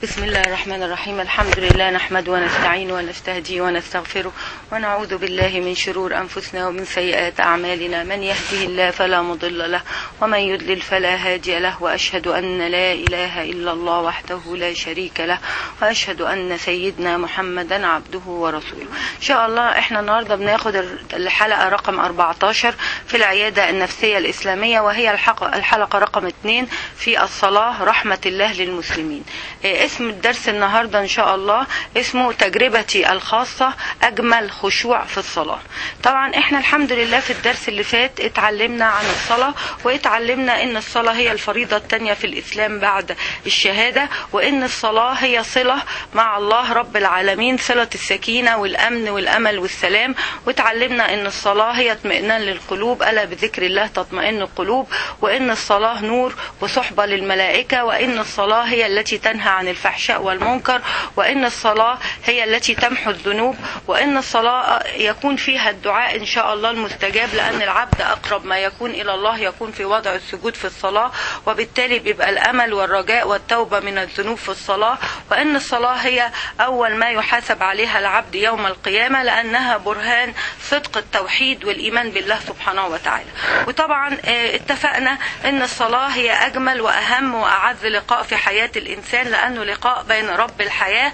بسم الله الرحمن الرحيم الحمد لله نحمد ونستعين ونستهدي ونستغفره ونعوذ بالله من شرور أنفسنا ومن سيئات أعمالنا من يهده الله فلا مضل له ومن يضلل فلا هادي له وأشهد أن لا إله إلا الله وحده لا شريك له وأشهد أن سيدنا محمدا عبده ورسوله إن شاء الله إحنا النهاردة بناخد الحلقة رقم 14 في العيادة النفسية الإسلامية وهي الحلقة, الحلقة رقم 2 في الصلاة رحمة الله للمسلمين اسم الدرس النهارده ان شاء الله اسمه تجربتي الخاصه اجمل خشوع في الصلاه. طبعا احنا الحمد لله في الدرس اللي فات اتعلمنا عن الصلاه واتعلمنا ان الصلاه هي الفريضه الثانيه في الاسلام بعد الشهاده وان الصلاه هي صله مع الله رب العالمين صله السكينه والامن والامل والسلام واتعلمنا ان الصلاه هي اطمئنان للقلوب الا بذكر الله تطمئن القلوب وان الصلاه نور وصحبه للملائكه وان الصلاه هي التي تنهى عن الفحشاء والمنكر وان الصلاه هي التي تمحو الذنوب وان الصلاه يكون فيها الدعاء ان شاء الله المستجاب لان العبد اقرب ما يكون الى الله يكون في وضع السجود في الصلاه وبالتالي بيبقى الامل والرجاء والتوبه من الذنوب في الصلاه وان الصلاه هي اول ما يحاسب عليها العبد يوم القيامه لانها برهان صدق التوحيد والايمان بالله سبحانه وتعالى وطبعا اتفقنا ان الصلاه هي اجمل واهم واعز لقاء في حياه الانسان لانه لقاء بين رب الحياه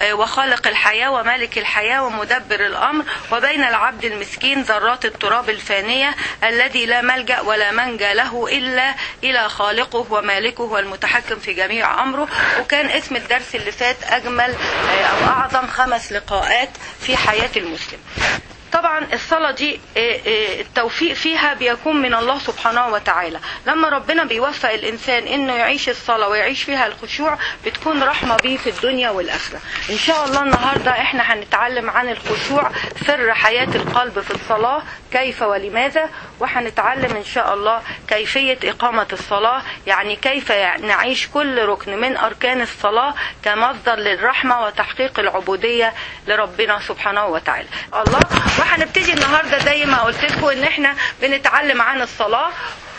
وخالق الحياه ومالك الحياه ومدبر الامر وبين العبد المسكين ذرات التراب الفانيه الذي لا ملجا ولا منجا له الا الى خالقه ومالكه والمتحكم في جميع امره وكان اسم الدرس اللي فات اجمل او اعظم خمس لقاءات في حياه المسلم طبعا الصلاة دي التوفيق فيها بيكون من الله سبحانه وتعالى لما ربنا بيوفق الإنسان إنه يعيش الصلاة ويعيش فيها الخشوع بتكون رحمة بيه في الدنيا والآخرة إن شاء الله النهاردة إحنا هنتعلم عن الخشوع سر حياة القلب في الصلاة كيف ولماذا وهنتعلم إن شاء الله كيفية إقامة الصلاة يعني كيف نعيش كل ركن من أركان الصلاة كمصدر للرحمة وتحقيق العبودية لربنا سبحانه وتعالى الله وهنبتدي النهارده زي ما قلت لكم ان احنا بنتعلم عن الصلاه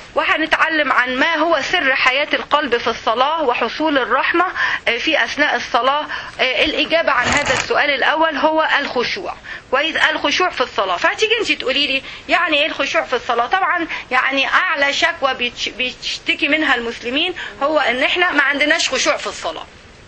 وهنتعلم عن ما هو سر حياة القلب في الصلاة وحصول الرحمة في أثناء الصلاة الإجابة عن هذا السؤال الأول هو الخشوع كويس الخشوع في الصلاة فهتيجي أنت تقولي لي يعني إيه الخشوع في الصلاة طبعا يعني أعلى شكوى بيشتكي منها المسلمين هو إن إحنا ما عندناش خشوع في الصلاة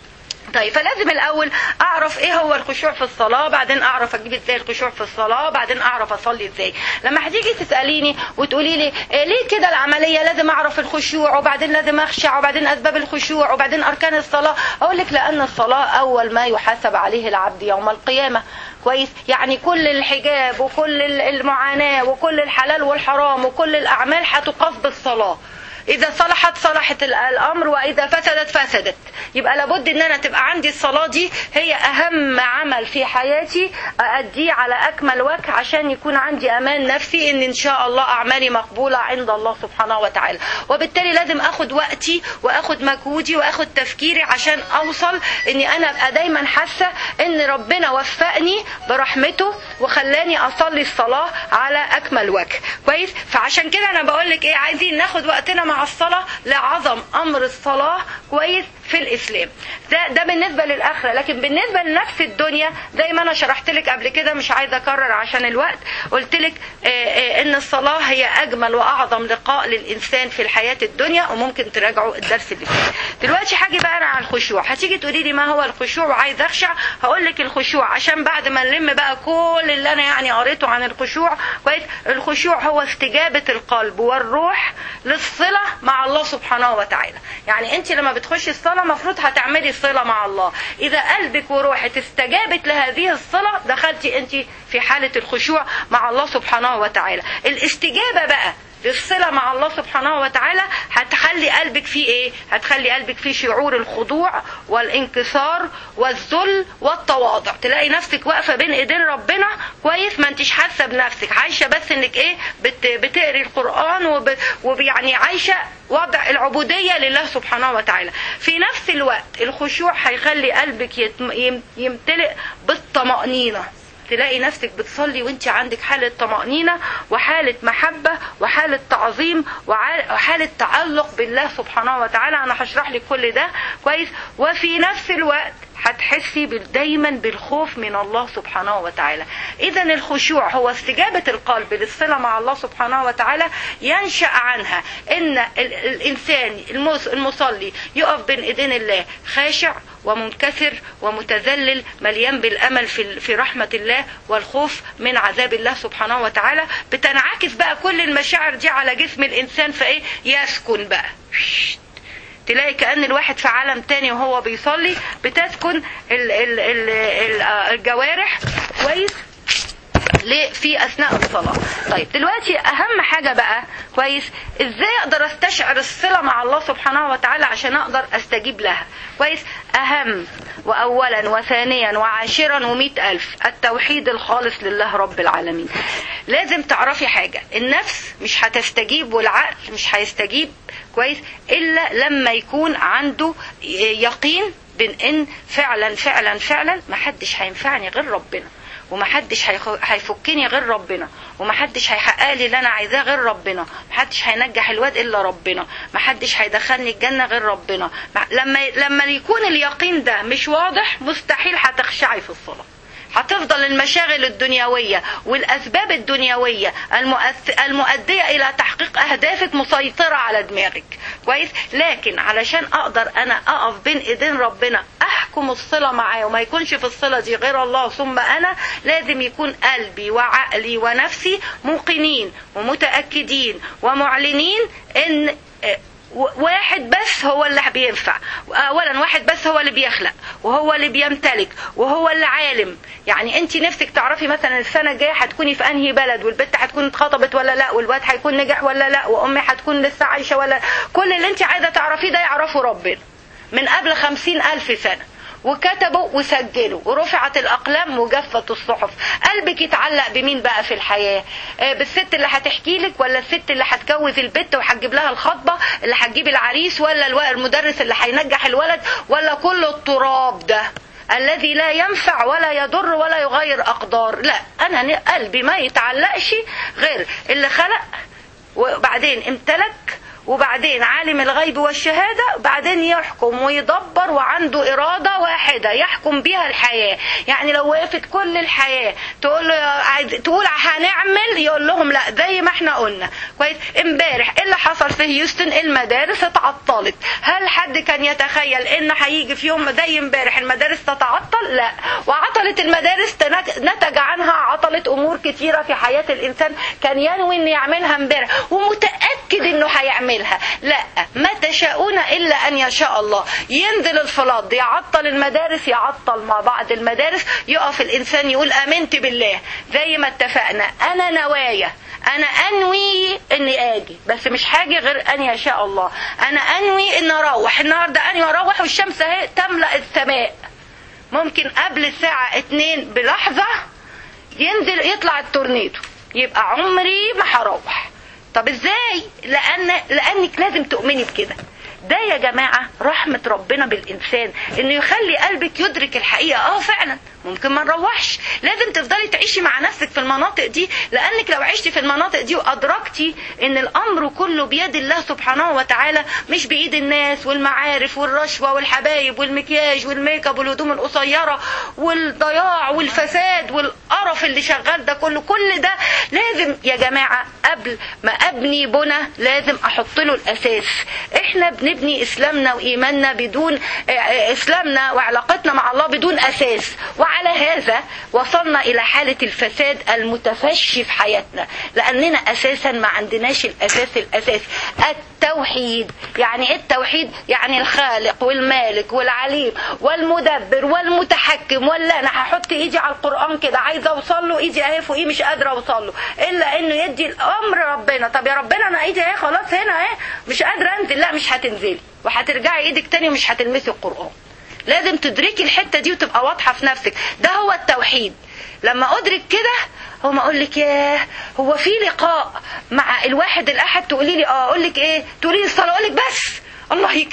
طيب فلازم الاول اعرف ايه هو الخشوع في الصلاه بعدين اعرف اجيب ازاي الخشوع في الصلاه بعدين اعرف اصلي ازاي لما هتيجي تساليني وتقولي لي إيه ليه كده العمليه لازم اعرف الخشوع وبعدين لازم اخشع وبعدين اسباب الخشوع وبعدين اركان الصلاه اقول لك لان الصلاه اول ما يحاسب عليه العبد يوم القيامه كويس يعني كل الحجاب وكل المعاناه وكل الحلال والحرام وكل الاعمال هتقاس بالصلاه إذا صلحت صلحت الأمر وإذا فسدت فسدت يبقى لابد إن أنا تبقى عندي الصلاة دي هي أهم عمل في حياتي أديه على أكمل وجه عشان يكون عندي أمان نفسي إن إن شاء الله أعمالي مقبولة عند الله سبحانه وتعالى وبالتالي لازم أخد وقتي وأخد مجهودي وأخد تفكيري عشان أوصل إني أنا أبقى دايما حاسة إن ربنا وفقني برحمته وخلاني أصلي الصلاة على أكمل وجه كويس فعشان كده أنا بقول لك إيه عايزين ناخد وقتنا مع الصلاة لعظم أمر الصلاة كويس في الإسلام ده, ده بالنسبة للآخرة لكن بالنسبة لنفس الدنيا زي ما أنا شرحت لك قبل كده مش عايزة أكرر عشان الوقت قلت لك إن الصلاة هي أجمل وأعظم لقاء للإنسان في الحياة الدنيا وممكن تراجعوا الدرس اللي فات دلوقتي حاجة بقى أنا عن الخشوع هتيجي تقولي لي ما هو الخشوع وعايز أخشع هقول لك الخشوع عشان بعد ما نلم بقى كل اللي أنا يعني قريته عن الخشوع كويس الخشوع هو استجابة القلب والروح للصلة مع الله سبحانه وتعالى يعني انت لما بتخشي الصلاة مفروض هتعملي الصلة مع الله اذا قلبك وروحك استجابت لهذه الصلة دخلتي انت في حالة الخشوع مع الله سبحانه وتعالى الاستجابة بقى للصلة مع الله سبحانه وتعالى هتخلي قلبك فيه ايه هتخلي قلبك فيه شعور الخضوع والانكسار والذل والتواضع تلاقي نفسك واقفة بين ايدين ربنا كويس ما انتش حاسة بنفسك عايشة بس انك ايه بت بتقري القرآن وب ويعني عايشة وضع العبودية لله سبحانه وتعالى في نفس الوقت الخشوع هيخلي قلبك يتم يمتلئ بالطمأنينة تلاقي نفسك بتصلي وانت عندك حالة طمأنينة وحالة محبة وحالة تعظيم وع- وحالة تعلق بالله سبحانه وتعالى انا هشرح لك كل ده كويس وفي نفس الوقت هتحسي بال- دايما بالخوف من الله سبحانه وتعالى اذا الخشوع هو استجابة القلب للصلة مع الله سبحانه وتعالى ينشأ عنها ان ال- الانسان المس- المصلي يقف بين ايدين الله خاشع ومنكسر ومتذلل مليان بالامل في في رحمه الله والخوف من عذاب الله سبحانه وتعالى بتنعكس بقى كل المشاعر دي على جسم الانسان فايه يسكن بقى تلاقي كأن الواحد في عالم تاني وهو بيصلي بتسكن ال ال ال ال الجوارح كويس ليه في اثناء الصلاه طيب دلوقتي اهم حاجه بقى كويس ازاي اقدر استشعر الصله مع الله سبحانه وتعالى عشان اقدر استجيب لها كويس اهم واولا وثانيا وعاشرا ومئة الف التوحيد الخالص لله رب العالمين لازم تعرفي حاجه النفس مش هتستجيب والعقل مش هيستجيب كويس الا لما يكون عنده يقين بان ان فعلا فعلا فعلا محدش هينفعني غير ربنا ومحدش هيخ- هيفكني غير ربنا ومحدش هيحقق لي اللي انا عايزاه غير ربنا محدش هينجح الواد الا ربنا محدش هيدخلني الجنه غير ربنا مع- لما لما يكون اليقين ده مش واضح مستحيل هتخشعي في الصلاه هتفضل المشاغل الدنيوية والأسباب الدنيوية المؤث- المؤدية إلى تحقيق أهدافك مسيطرة على دماغك كويس لكن علشان أقدر أنا أقف بين إيدين ربنا أحكم الصلة معاه وما يكونش في الصلة دي غير الله ثم أنا لازم يكون قلبي وعقلي ونفسي موقنين ومتأكدين ومعلنين إن واحد بس هو اللي بينفع اولا واحد بس هو اللي بيخلق وهو اللي بيمتلك وهو اللي عالم يعني انت نفسك تعرفي مثلا السنه الجايه هتكوني في انهي بلد والبنت هتكون اتخطبت ولا لا والواد هيكون نجح ولا لا وامي هتكون لسه عايشه ولا لا. كل اللي انت عايزه تعرفيه ده يعرفه ربنا من قبل خمسين الف سنه وكتبوا وسجلوا ورفعت الأقلام وجفت الصحف قلبك يتعلق بمين بقى في الحياة آه، بالست اللي هتحكي لك ولا الست اللي هتجوز البت وهتجيب لها الخطبة اللي هتجيب العريس ولا الو- المدرس اللي هينجح الولد ولا كل التراب ده الذي لا ينفع ولا يضر ولا يغير أقدار لا أنا ن- قلبي ما يتعلقش غير اللي خلق وبعدين امتلك وبعدين عالم الغيب والشهادة بعدين يحكم ويدبر وعنده إرادة واحدة يحكم بها الحياة يعني لو وقفت كل الحياة تقول له عايز تقول هنعمل يقول لهم لا زي ما احنا قلنا كويس امبارح ايه اللي حصل في هيوستن المدارس اتعطلت هل حد كان يتخيل ان هيجي في يوم زي امبارح المدارس تتعطل لا وعطلت المدارس تنت- نتج عنها عطلت امور كتيرة في حياة الانسان كان ينوي ان يعملها امبارح ومتأكد انه هيعملها لا ما تشاءون الا ان يشاء الله ينزل الفلاط يعطل المدارس يعطل مع بعض المدارس يقف الانسان يقول امنت بالله زي ما اتفقنا انا نوايا انا انوي اني اجي بس مش حاجه غير ان يشاء الله انا انوي ان اروح النهارده انوي اروح والشمس اهي تملا السماء ممكن قبل الساعه اتنين بلحظه ينزل يطلع التورنيدو يبقى عمري ما هروح طب ازاي لان لانك لازم تؤمني بكده ده يا جماعة رحمة ربنا بالإنسان إنه يخلي قلبك يدرك الحقيقة آه فعلا ممكن ما نروحش لازم تفضلي تعيشي مع نفسك في المناطق دي لأنك لو عشتي في المناطق دي وأدركتي إن الأمر كله بيد الله سبحانه وتعالى مش بإيد الناس والمعارف والرشوة والحبايب والمكياج والميك اب والهدوم القصيرة والضياع والفساد والقرف اللي شغال ده كله كل ده لازم يا جماعة قبل ما أبني بنى لازم أحط له الأساس إحنا بنبني إسلامنا وإيماننا بدون آه، آه، إسلامنا وعلاقتنا مع الله بدون أساس وعلى هذا وصلنا إلى حالة الفساد المتفشي في حياتنا لأننا أساسا ما عندناش الأساس الأساس التوحيد يعني إيه التوحيد يعني الخالق والمالك والعليم والمدبر والمتحكم ولا أنا هحط إيدي على القرآن كده عايزة أوصل له إيدي أهي فوقيه مش قادرة أوصل له إلا إنه يدي الأمر ربنا طب يا ربنا أنا إيدي أهي خلاص هنا أهي مش قادرة أنزل لا مش هتنزلي وهترجعي إيدك تاني ومش هتلمسي القرآن لازم تدركي الحته دي وتبقى واضحه في نفسك ده هو التوحيد لما ادرك كده هو ما اقول لك ياه هو في لقاء مع الواحد الاحد تقولي لي اه اقول لك ايه تقولي لي الصلاه اقول لك بس الله يكرمك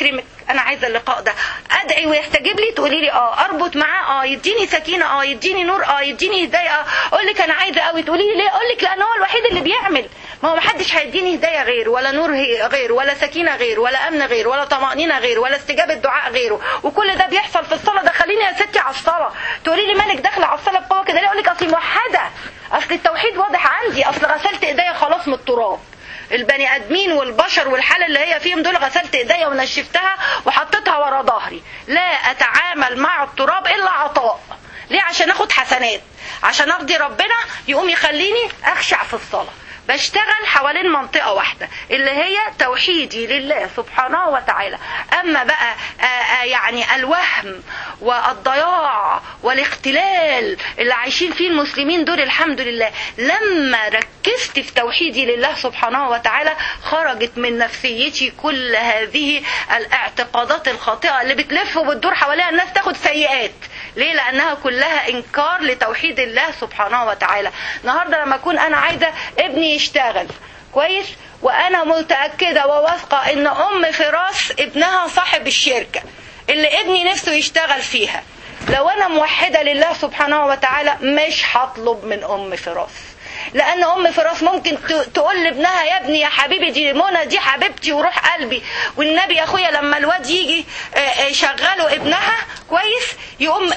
انا عايزه اللقاء ده ادعي ويستجيب لي تقولي لي اه اربط معاه اه يديني سكينه اه يديني نور اه يديني هدايه اه اقول لك انا عايزه قوي تقولي لي ليه اقول لك لان هو الوحيد اللي بيعمل ما هو محدش هيديني هدايه غيره ولا نور غيره ولا سكينه غيره ولا امن غيره ولا طمانينه غيره ولا استجابه دعاء غيره وكل ده بيحصل في الصلاه دخليني يا ستي على الصلاه تقولي لي مالك داخله على الصلاه بقوه كده ليه اقول لك اصل موحده اصل التوحيد واضح عندي اصل غسلت ايديا خلاص من التراب البني ادمين والبشر والحاله اللي هي فيهم دول غسلت ايديا ونشفتها وحطيتها ورا ظهري لا اتعامل مع التراب الا عطاء ليه عشان اخد حسنات عشان ارضي ربنا يقوم يخليني اخشع في الصلاه بشتغل حوالين منطقة واحدة اللي هي توحيدي لله سبحانه وتعالى أما بقى آآ آآ يعني الوهم والضياع والاختلال اللي عايشين فيه المسلمين دول الحمد لله لما ركزت في توحيدي لله سبحانه وتعالى خرجت من نفسيتي كل هذه الاعتقادات الخاطئة اللي بتلف وبتدور حواليها الناس تاخد سيئات ليه لانها كلها انكار لتوحيد الله سبحانه وتعالى النهارده لما اكون انا عايزه ابني يشتغل كويس وانا متاكده وواثقه ان ام فراس ابنها صاحب الشركه اللي ابني نفسه يشتغل فيها لو انا موحده لله سبحانه وتعالى مش هطلب من ام فراس لان ام فراس ممكن تقول لابنها يا ابني يا حبيبي دي منى دي حبيبتي وروح قلبي والنبي يا اخويا لما الواد يجي شغله ابنها كويس يقوم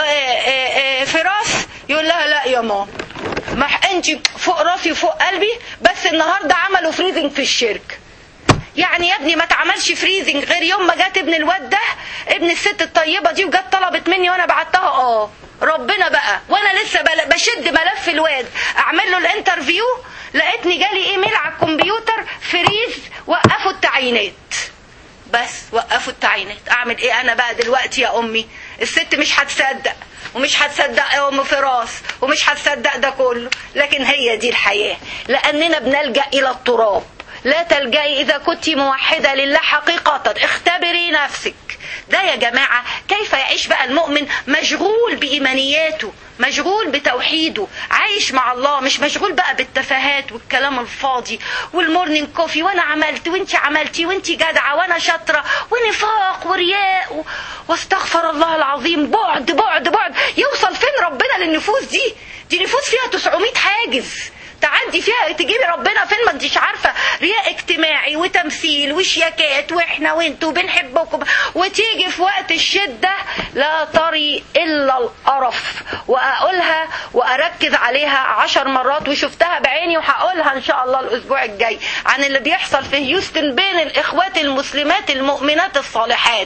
فراس يقول لها لا يا ماما ما انت فوق راسي وفوق قلبي بس النهارده عملوا فريزنج في الشركه يعني يا ابني ما اتعملش فريزنج غير يوم ما جت ابن الواد ده ابن الست الطيبه دي وجت طلبت مني وانا بعتها اه ربنا بقى وانا لسه بشد ملف الواد اعمل له الانترفيو لقيتني جالي ايميل على الكمبيوتر فريز وقفوا التعيينات بس وقفوا التعيينات اعمل ايه انا بقى دلوقتي يا امي الست مش هتصدق ومش هتصدق يا ام فراس ومش هتصدق ده كله لكن هي دي الحياه لاننا بنلجا الى التراب لا تلجئي إذا كنت موحدة لله حقيقة اختبري نفسك ده يا جماعة كيف يعيش بقى المؤمن مشغول بإيمانياته مشغول بتوحيده عايش مع الله مش مشغول بقى بالتفاهات والكلام الفاضي والمورنينج كوفي وانا عملت وانت عملتي وانت جدعه وانا شاطره ونفاق ورياء و... واستغفر الله العظيم بعد بعد بعد يوصل فين ربنا للنفوس دي دي نفوس فيها 900 حاجز تعدي فيها تجيبي ربنا فين ما انتش عارفه رياء اجتماعي وتمثيل وشياكات واحنا وانتوا بنحبكم وتيجي في وقت الشده لا تري الا القرف واقولها واركز عليها عشر مرات وشفتها بعيني وهقولها ان شاء الله الاسبوع الجاي عن اللي بيحصل في هيوستن بين الاخوات المسلمات المؤمنات الصالحات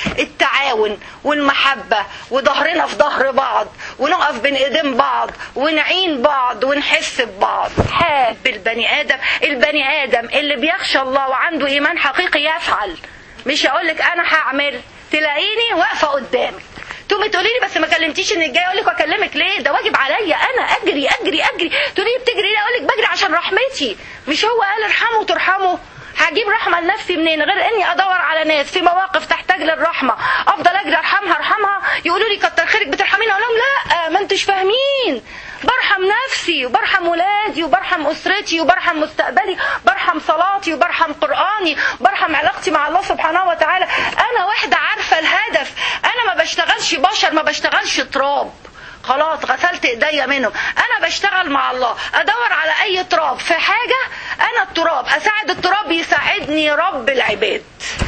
التعاون والمحبة وظهرنا في ظهر بعض ونقف بين ايدين بعض ونعين بعض ونحس ببعض حاب البني ادم البني ادم اللي بيخشى الله وعنده ايمان حقيقي يفعل مش هقولك انا هعمل تلاقيني واقفة قدامك تقومي تقولي لي بس ما كلمتيش ان الجاي اقول لك واكلمك ليه ده واجب عليا انا اجري اجري اجري تقولي لي بتجري ليه اقول لك بجري عشان رحمتي مش هو قال ارحموا ترحموا هجيب رحمه لنفسي منين غير اني ادور على ناس في مواقف تحتاج للرحمه افضل اجري ارحمها ارحمها يقولوا لي كتر خيرك بترحميني اقول لهم لا ما انتش فاهمين برحم نفسي وبرحم ولادي وبرحم اسرتي وبرحم مستقبلي برحم صلاتي وبرحم قراني برحم علاقتي مع الله سبحانه وتعالى انا واحده عارفه الهدف انا ما بشتغلش بشر ما بشتغلش تراب خلاص غسلت ايديا منهم انا بشتغل مع الله ادور على اي تراب في حاجه انا التراب اساعد التراب يساعدني رب العباد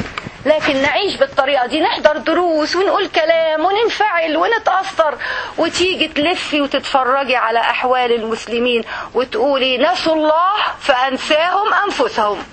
لكن نعيش بالطريقة دي نحضر دروس ونقول كلام وننفعل ونتأثر وتيجي تلفي وتتفرجي على أحوال المسلمين وتقولي نسوا الله فأنساهم أنفسهم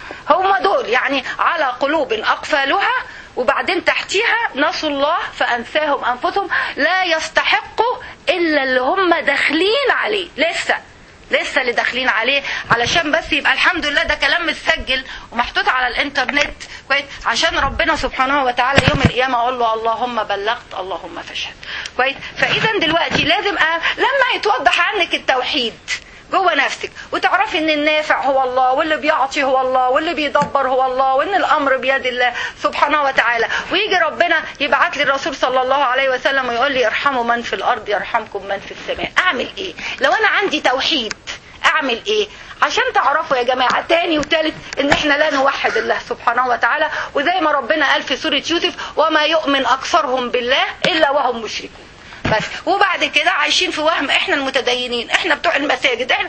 هم دول يعني على قلوب أقفالها وبعدين تحتيها نسوا الله فأنساهم أنفسهم لا يستحقوا إلا اللي هم داخلين عليه لسه لسه اللي داخلين عليه علشان بس يبقى الحمد لله ده كلام متسجل ومحطوط على الانترنت كويس عشان ربنا سبحانه وتعالى يوم القيامه اقول له اللهم بلغت اللهم فاشهد كويس فاذا دلوقتي لازم أ... لما يتوضح عنك التوحيد جوه نفسك وتعرفي ان النافع هو الله واللي بيعطي هو الله واللي بيدبر هو الله وان الامر بيد الله سبحانه وتعالى ويجي ربنا يبعت لي الرسول صلى الله عليه وسلم ويقول لي ارحموا من في الارض يرحمكم من في السماء اعمل ايه لو انا عندي توحيد اعمل ايه عشان تعرفوا يا جماعه تاني وتالت ان احنا لا نوحد الله سبحانه وتعالى وزي ما ربنا قال في سوره يوسف وما يؤمن اكثرهم بالله الا وهم مشركون بس وبعد كده عايشين في وهم احنا المتدينين احنا بتوع المساجد احنا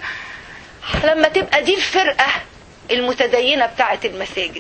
لما تبقى دي الفرقه المتدينه بتاعه المساجد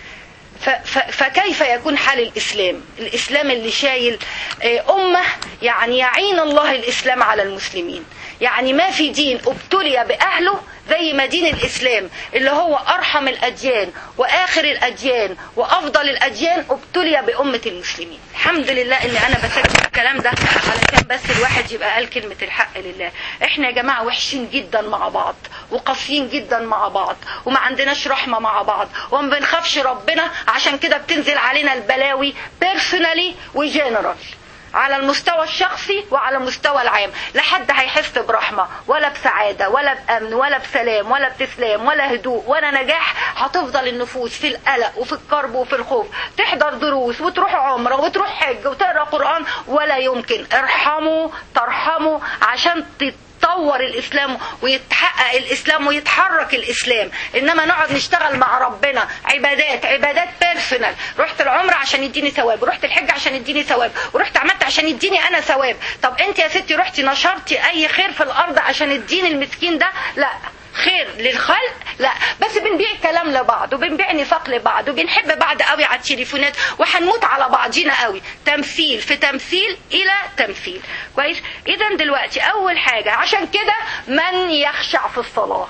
ف- ف- فكيف يكون حال الإسلام الإسلام اللي شايل آه، أمة يعني يعين الله الإسلام على المسلمين يعني ما في دين ابتلي بأهله زي ما دين الإسلام اللي هو أرحم الأديان وآخر الأديان وأفضل الأديان ابتلي بأمة المسلمين الحمد لله إن أنا بسجل الكلام ده علشان بس الواحد يبقى قال كلمة الحق لله إحنا يا جماعة وحشين جدا مع بعض وقاسيين جدا مع بعض وما عندناش رحمة مع بعض وما بنخافش ربنا عشان كده بتنزل علينا البلاوي بيرسونالي وجنرال على المستوى الشخصي وعلى المستوى العام لا حد هيحس برحمة ولا بسعادة ولا بأمن ولا بسلام ولا بتسلام ولا هدوء ولا نجاح هتفضل النفوس في القلق وفي الكرب وفي الخوف تحضر دروس وتروح عمرة وتروح حج وتقرأ قرآن ولا يمكن ارحموا ترحموا عشان يتطور الاسلام ويتحقق الاسلام ويتحرك الاسلام انما نقعد نشتغل مع ربنا عبادات عبادات بيرسونال رحت العمره عشان يديني ثواب ورحت الحج عشان يديني ثواب ورحت عملت عشان يديني انا ثواب طب انت يا ستي رحتي نشرتي اي خير في الارض عشان الدين المسكين ده لا خير للخلق لا بس بنبيع كلام لبعض وبنبيع نفاق لبعض وبنحب بعض قوي على التليفونات وهنموت على بعضينا قوي تمثيل في تمثيل الى تمثيل كويس اذا دلوقتي اول حاجه عشان كده من يخشع في الصلاه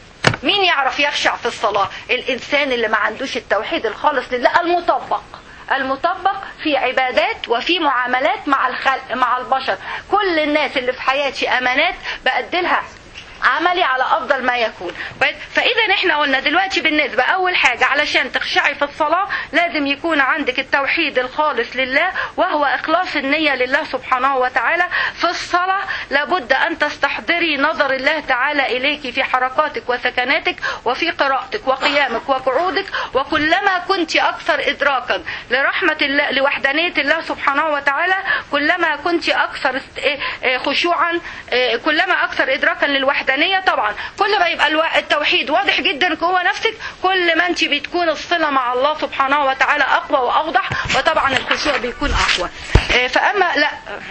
مين يعرف يخشع في الصلاه الانسان اللي ما عندوش التوحيد الخالص لله المطبق المطبق في عبادات وفي معاملات مع الخلق مع البشر كل الناس اللي في حياتي امانات بأدلها عملي على افضل ما يكون كويس؟ فاذا احنا قلنا دلوقتي بالنسبه اول حاجه علشان تخشعي في الصلاه لازم يكون عندك التوحيد الخالص لله وهو اخلاص النيه لله سبحانه وتعالى في الصلاه لابد ان تستحضري نظر الله تعالى اليك في حركاتك وسكناتك وفي قراءتك وقيامك وقعودك وكلما كنت اكثر ادراكا لرحمه الله لوحدانيه الله سبحانه وتعالى كلما كنت اكثر است- إيه- إيه خشوعا إيه كلما اكثر ادراكا للوحدانيه طبعا كل ما يبقى الوا- التوحيد واضح جدا جوه نفسك كل ما انت بتكون الصله مع الله سبحانه وتعالى اقوى واوضح وطبعا الخشوع بيكون اقوى إيه فاما لا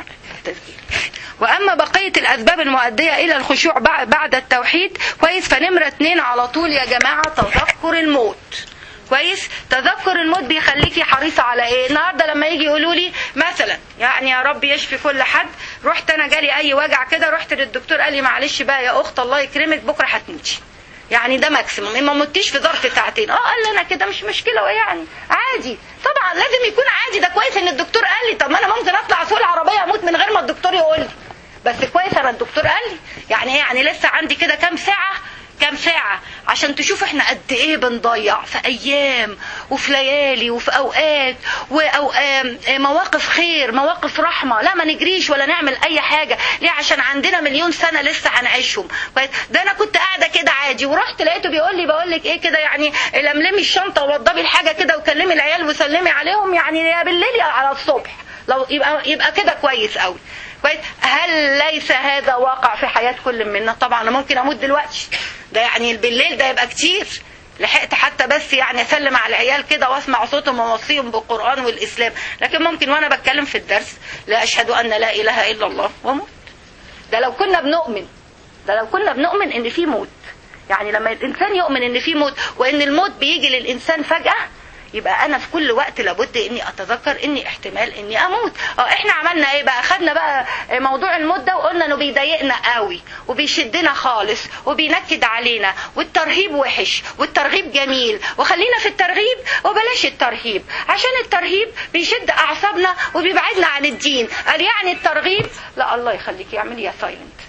تسجيل واما بقيه الاسباب المؤديه الى الخشوع بع- بعد التوحيد كويس فنمره اتنين على طول يا جماعه تذكر الموت كويس تذكر الموت بيخليكي حريصه على ايه النهارده لما يجي يقولوا لي مثلا يعني يا رب يشفي كل حد رحت انا جالي اي وجع كده رحت للدكتور قال لي معلش بقى يا اخت الله يكرمك بكره هتموتي يعني ده ماكسيموم ما متيش في ظرف ساعتين اه قال لي انا كده مش مشكله ويعني عادي طبعا لازم يكون عادي ده كويس ان الدكتور قال لي طب ما انا ممكن اطلع اسوق العربيه اموت من غير ما الدكتور يقول لي بس كويس انا الدكتور قال لي يعني ايه يعني لسه عندي كده كام ساعه كام ساعة عشان تشوف احنا قد ايه بنضيع في ايام وفي ليالي وفي اوقات ومواقف خير مواقف رحمة لا ما نجريش ولا نعمل اي حاجة ليه عشان عندنا مليون سنة لسه هنعيشهم كويس؟ ده انا كنت قاعدة كده عادي ورحت لقيته بيقول لي بقول لك ايه كده يعني لملمي الشنطة ووضبي الحاجة كده وكلمي العيال وسلمي عليهم يعني يا بالليل يا على الصبح لو يبقى يبقى كده كويس قوي كويس هل ليس هذا واقع في حياة كل منا طبعا انا ممكن اموت دلوقتي ده يعني بالليل ده يبقى كتير لحقت حتى بس يعني اسلم على العيال كده واسمع صوتهم واوصيهم بالقران والاسلام لكن ممكن وانا بتكلم في الدرس لا اشهد ان لا اله الا الله واموت ده لو كنا بنؤمن ده لو كنا بنؤمن ان في موت يعني لما الانسان يؤمن ان في موت وان الموت بيجي للانسان فجاه يبقى انا في كل وقت لابد اني اتذكر اني احتمال اني اموت اه احنا عملنا ايه بقى خدنا بقى موضوع الموت ده وقلنا انه بيضايقنا قوي وبيشدنا خالص وبينكد علينا والترهيب وحش والترغيب جميل وخلينا في الترغيب وبلاش الترهيب عشان الترهيب بيشد اعصابنا وبيبعدنا عن الدين قال يعني الترغيب لا الله يخليك اعملي يا سايلنت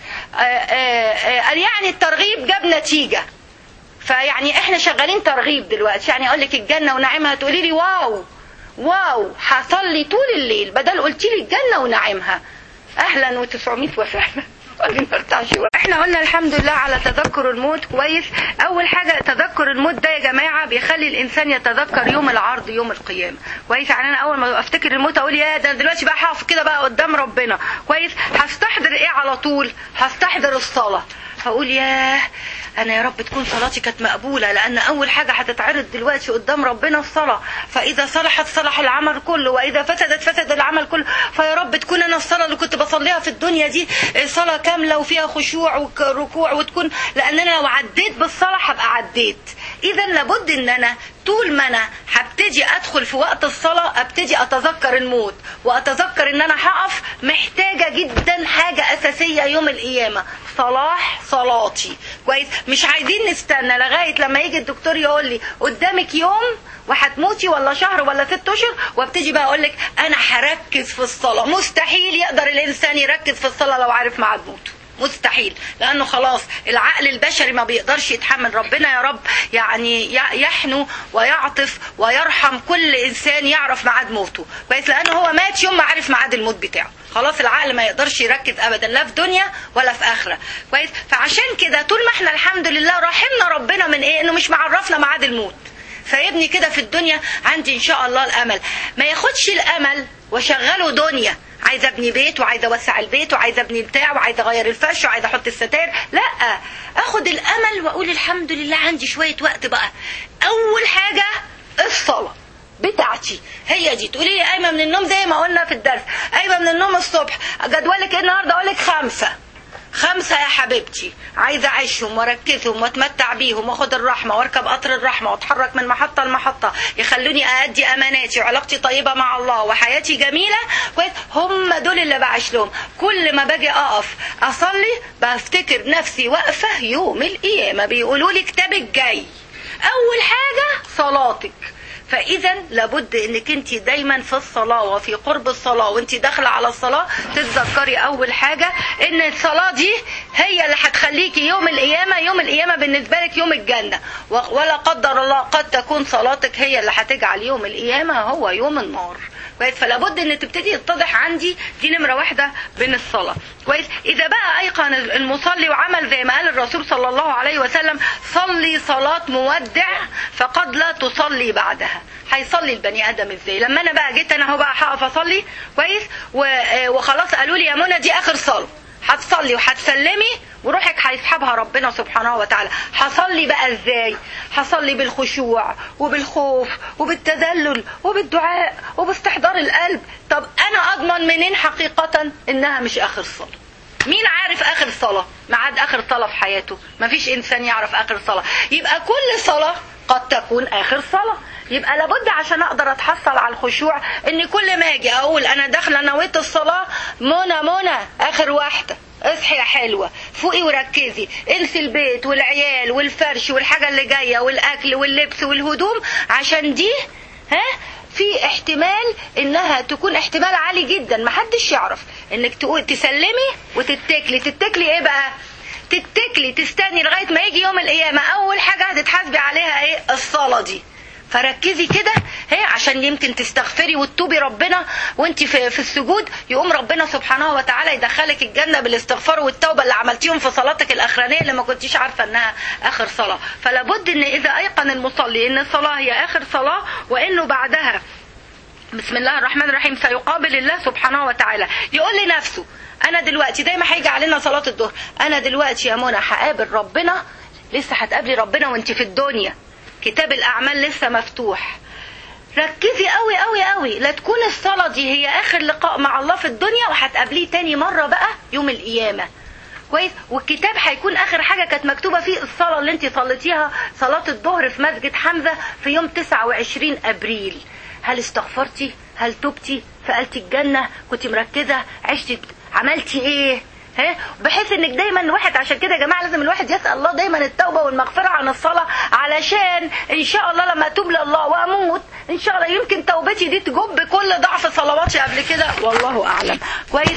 قال يعني الترغيب جاب نتيجه فيعني احنا شغالين ترغيب دلوقتي يعني اقول لك الجنه ونعيمها تقولي لي واو واو حصل لي طول الليل بدل قلت لي الجنه ونعيمها اهلا و900 وسهلا احنا قلنا الحمد لله على تذكر الموت كويس اول حاجه تذكر الموت ده يا جماعه بيخلي الانسان يتذكر يوم العرض يوم القيامه كويس يعني انا اول ما افتكر الموت اقول يا ده دلوقتي بقى هقف كده بقى قدام ربنا كويس هستحضر ايه على طول هستحضر الصلاه فاقول ياه انا يا رب تكون صلاتي كانت مقبوله لان اول حاجه هتتعرض دلوقتي قدام ربنا الصلاه فاذا صلحت صلح العمل كله واذا فسدت فسد العمل كله فيا رب تكون انا الصلاه اللي كنت بصليها في الدنيا دي صلاه كامله وفيها خشوع وركوع وتكون لان انا لو عديت بالصلاه هبقى عديت اذا لابد ان انا طول ما انا هبتدي ادخل في وقت الصلاه ابتدي اتذكر الموت واتذكر ان انا هقف محتاجه جدا حاجه اساسيه يوم القيامه صلاح صلاتي كويس مش عايزين نستنى لغايه لما يجي الدكتور يقول لي قدامك يوم وهتموتي ولا شهر ولا ست اشهر وابتدي بقى اقول لك انا هركز في الصلاه مستحيل يقدر الانسان يركز في الصلاه لو عارف ميعاد موته مستحيل لانه خلاص العقل البشري ما بيقدرش يتحمل ربنا يا رب يعني يحنو ويعطف ويرحم كل انسان يعرف ميعاد موته كويس لانه هو مات يوم ما عرف ميعاد الموت بتاعه خلاص العقل ما يقدرش يركز ابدا لا في دنيا ولا في اخره كويس فعشان كده طول ما احنا الحمد لله رحمنا ربنا من ايه انه مش معرفنا ميعاد الموت فيبني كده في الدنيا عندي ان شاء الله الامل ما ياخدش الامل وشغله دنيا عايزه ابني بيت وعايزه اوسع البيت وعايزه ابني بتاع وعايزه اغير الفرش وعايزه احط الستاير لا اخد الامل واقول الحمد لله عندي شويه وقت بقى اول حاجه الصلاه بتاعتي هي دي تقولي لي قايمه من النوم زي ما قلنا في الدرس قايمه من النوم الصبح جدولك ايه النهارده اقول لك خمسه خمسة يا حبيبتي عايزة أعيشهم وأركزهم وأتمتع بيهم وأخد الرحمة وأركب قطر الرحمة وأتحرك من محطة لمحطة يخلوني أأدي أماناتي وعلاقتي طيبة مع الله وحياتي جميلة كويس هم دول اللي بعيش لهم كل ما باجي أقف أصلي بفتكر نفسي واقفة يوم القيامة بيقولوا لي كتابك جاي أول حاجة صلاتك فاذا لابد انك انت دايما في الصلاه وفي قرب الصلاه وانت داخله على الصلاه تتذكري اول حاجه ان الصلاه دي هي اللي هتخليكي يوم القيامه يوم القيامه بالنسبه لك يوم الجنه ولا قدر الله قد تكون صلاتك هي اللي هتجعل يوم القيامه هو يوم النار كويس فلا بد ان تبتدي يتضح عندي دي نمره واحده بين الصلاه كويس اذا بقى ايقن المصلي وعمل زي ما قال الرسول صلى الله عليه وسلم صلي صلاه مودع فقد لا تصلي بعدها هيصلي البني ادم ازاي لما انا بقى جيت انا اهو بقى هقف اصلي كويس وخلاص قالوا لي يا منى دي اخر صلاه هتصلي وهتسلمي وروحك هيسحبها ربنا سبحانه وتعالى هصلي بقى ازاي هصلي بالخشوع وبالخوف وبالتذلل وبالدعاء وباستحضار القلب طب انا اضمن منين حقيقة انها مش اخر صلاة مين عارف اخر صلاة معاد اخر صلاة في حياته مفيش انسان يعرف اخر صلاة يبقى كل صلاة قد تكون اخر صلاة يبقى لابد عشان اقدر اتحصل على الخشوع ان كل ما اجي اقول انا داخله نويت الصلاه منى منى اخر واحده اصحي يا حلوه فوقي وركزي انسي البيت والعيال والفرش والحاجه اللي جايه والاكل واللبس والهدوم عشان دي ها في احتمال انها تكون احتمال عالي جدا محدش يعرف انك تقول تسلمي وتتكلي تتكلي ايه بقى تتكلي تستني لغايه ما يجي يوم القيامه اول حاجه هتتحاسبي عليها ايه الصلاه دي فركزي كده هي عشان يمكن تستغفري وتتوبي ربنا وانت في, في السجود يقوم ربنا سبحانه وتعالى يدخلك الجنه بالاستغفار والتوبه اللي عملتيهم في صلاتك الاخرانيه اللي ما كنتيش عارفه انها اخر صلاه فلا بد ان اذا ايقن المصلي ان الصلاه هي اخر صلاه وانه بعدها بسم الله الرحمن الرحيم سيقابل الله سبحانه وتعالى يقول لنفسه انا دلوقتي دايما هيجي علينا صلاه الظهر انا دلوقتي يا منى هقابل ربنا لسه هتقابلي ربنا وانت في الدنيا كتاب الاعمال لسه مفتوح ركزي قوي قوي قوي لا تكون الصلاه دي هي اخر لقاء مع الله في الدنيا وهتقابليه تاني مره بقى يوم القيامه كويس والكتاب هيكون اخر حاجه كانت مكتوبه فيه الصلاه اللي انت صليتيها صلاه الظهر في مسجد حمزه في يوم 29 ابريل هل استغفرتي هل تبتي سالتي الجنه كنت مركزه عشتي عملتي ايه ها بحيث انك دايما الواحد عشان كده يا جماعه لازم الواحد يسال الله دايما التوبه والمغفره عن الصلاه علشان ان شاء الله لما اتوب لله واموت ان شاء الله يمكن توبتي دي تجب كل ضعف صلواتي قبل كده والله اعلم كويس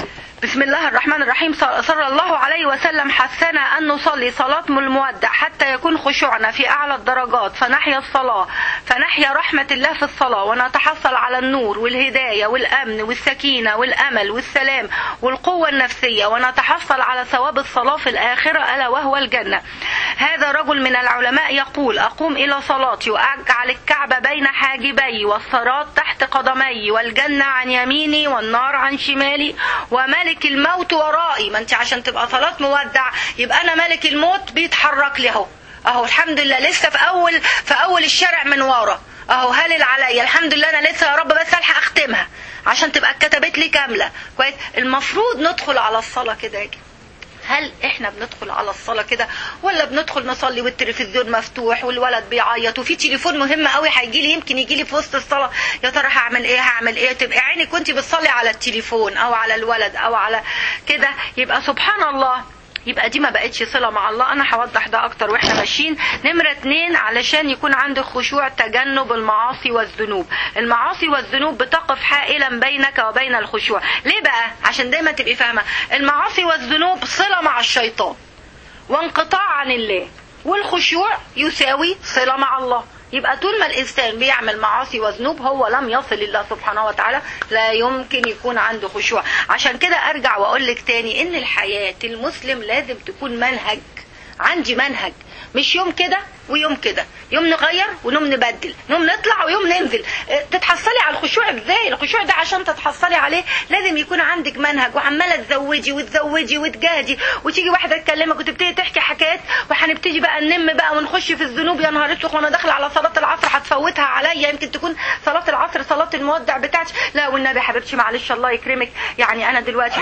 بسم الله الرحمن الرحيم صلى الله عليه وسلم حثنا أن نصلي صلاة المودع حتى يكون خشوعنا في أعلى الدرجات فنحيا الصلاة فنحيا رحمة الله في الصلاة ونتحصل على النور والهداية والأمن والسكينة والأمل والسلام والقوة النفسية ونتحصل على ثواب الصلاة في الآخرة ألا وهو الجنة هذا رجل من العلماء يقول أقوم إلى صلاتي وأجعل الكعبة بين حاجبي والصراط تحت قدمي والجنة عن يميني والنار عن شمالي ومن ملك الموت ورائي ما انت عشان تبقى صلاة مودع يبقى انا ملك الموت بيتحرك لي اهو اهو الحمد لله لسه في اول في اول الشارع من ورا اهو هلل عليا الحمد لله انا لسه يا رب بس الحق اختمها عشان تبقى اتكتبت لي كامله كويس المفروض ندخل على الصلاه كده يا هل احنا بندخل على الصلاه كده ولا بندخل نصلي والتلفزيون مفتوح والولد بيعيط وفي تليفون مهم قوي هيجي لي يمكن يجي لي في وسط الصلاه يا ترى هعمل ايه هعمل ايه تبقى عيني كنت بتصلي على التليفون او على الولد او على كده يبقى سبحان الله يبقى دي ما بقتش صلة مع الله أنا هوضح ده أكتر وإحنا ماشيين نمرة اتنين علشان يكون عندك خشوع تجنب المعاصي والذنوب المعاصي والذنوب بتقف حائلا بينك وبين الخشوع ليه بقى عشان دايما تبقي فاهمة المعاصي والذنوب صلة مع الشيطان وانقطاع عن الله والخشوع يساوي صلة مع الله يبقى طول ما الانسان بيعمل معاصي وذنوب هو لم يصل لله سبحانه وتعالى لا يمكن يكون عنده خشوع عشان كده ارجع واقول لك تاني ان الحياه المسلم لازم تكون منهج عندي منهج مش يوم كده ويوم كده يوم نغير ونوم نبدل نوم نطلع ويوم ننزل تتحصلي على الخشوع ازاي الخشوع ده عشان تتحصلي عليه لازم يكون عندك منهج وعماله تزودي وتزودي وتجاهدي وتيجي واحده تكلمك وتبتدي تحكي حكايات وهنبتدي بقى ننم بقى ونخش في الذنوب يا نهار اسود وانا داخله على صلاه العصر هتفوتها عليا يمكن تكون صلاه العصر صلاه المودع بتاعتي لا والنبي حبيبتي معلش الله يكرمك يعني انا دلوقتي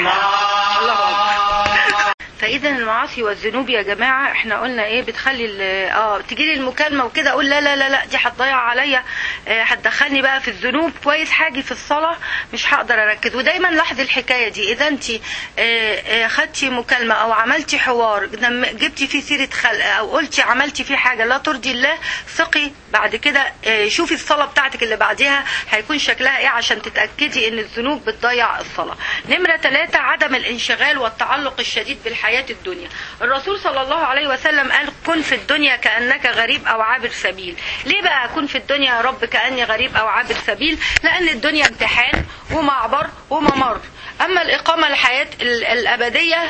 الله فاذا المعاصي والذنوب يا جماعه احنا قلنا ايه بتخلي اه تجي لي المكالمه وكده اقول لا لا لا لا دي هتضيع عليا هتدخلني بقى في الذنوب كويس حاجي في الصلاه مش هقدر اركز ودايما لاحظي الحكايه دي اذا انت خدتي مكالمه او عملتي حوار جبتي فيه سيره خلق او قلتي عملتي فيه حاجه لا ترضي الله ثقي بعد كده شوفي الصلاه بتاعتك اللي بعديها هيكون شكلها ايه عشان تتاكدي ان الذنوب بتضيع الصلاه نمره ثلاثة عدم الانشغال والتعلق الشديد بالحياه حياة الدنيا الرسول صلى الله عليه وسلم قال كن في الدنيا كأنك غريب أو عابر سبيل ليه بقى أكون في الدنيا يا رب كأني غريب أو عابر سبيل لأن الدنيا امتحان ومعبر وممر أما الإقامة الحياة الأبدية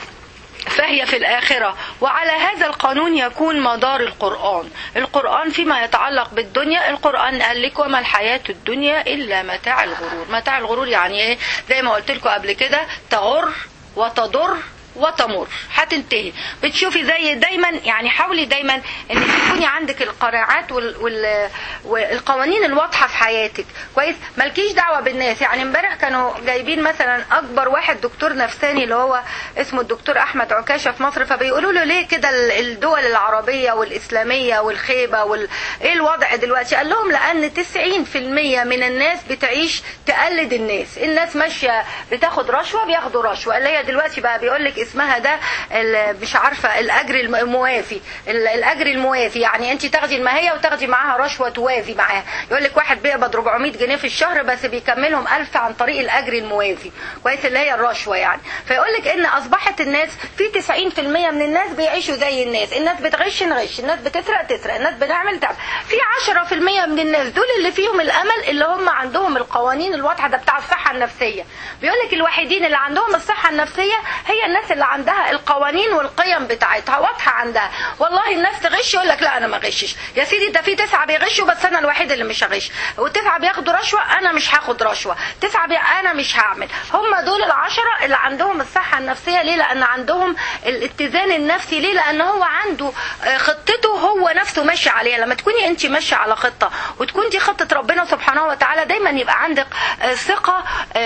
فهي في الآخرة وعلى هذا القانون يكون مدار القرآن القرآن فيما يتعلق بالدنيا القرآن قال لك وما الحياة الدنيا إلا متاع الغرور متاع الغرور يعني إيه زي ما قلت لكم قبل كده تغر وتضر وتمر هتنتهي بتشوفي زي دايما يعني حاولي دايما ان تكوني عندك القناعات وال وال والقوانين الواضحه في حياتك كويس مالكيش دعوه بالناس يعني امبارح كانوا جايبين مثلا اكبر واحد دكتور نفساني اللي هو اسمه الدكتور احمد عكاشه في مصر فبيقولوا له ليه كده الدول العربيه والاسلاميه والخيبه وال... ايه الوضع دلوقتي قال لهم لان 90% من الناس بتعيش تقلد الناس الناس ماشيه بتاخد رشوه بياخدوا رشوه اللي هي دلوقتي بقى بيقول لك اسمها ده مش عارفه الاجر الموافي الاجر الموافي يعني انت تاخدي الماهيه وتاخدي معاها رشوه توافي معاها يقول لك واحد بيقبض 400 جنيه في الشهر بس بيكملهم 1000 عن طريق الاجر الموافي كويس اللي هي الرشوه يعني فيقول لك ان اصبحت الناس في 90% من الناس بيعيشوا زي الناس الناس بتغش نغش الناس بتسرق تسرق الناس بنعمل تعمل في 10% من الناس دول اللي فيهم الامل اللي هم عندهم القوانين الواضحه ده بتاع الصحه النفسيه بيقول لك الوحيدين اللي عندهم الصحه النفسيه هي الناس اللي عندها القوانين والقيم بتاعتها واضحه عندها والله الناس تغش يقول لك لا انا ما غشش يا سيدي ده في تسعه بيغشوا بس انا الوحيد اللي مش هغش وتسعه بياخدوا رشوه انا مش هاخد رشوه تسعه بي... انا مش هعمل هم دول العشره اللي عندهم الصحه النفسيه ليه لان عندهم الاتزان النفسي ليه لان هو عنده خطته هو نفسه ماشي عليها لما تكوني انت ماشيه على خطه وتكون دي خطه ربنا سبحانه وتعالى دايما يبقى عندك ثقه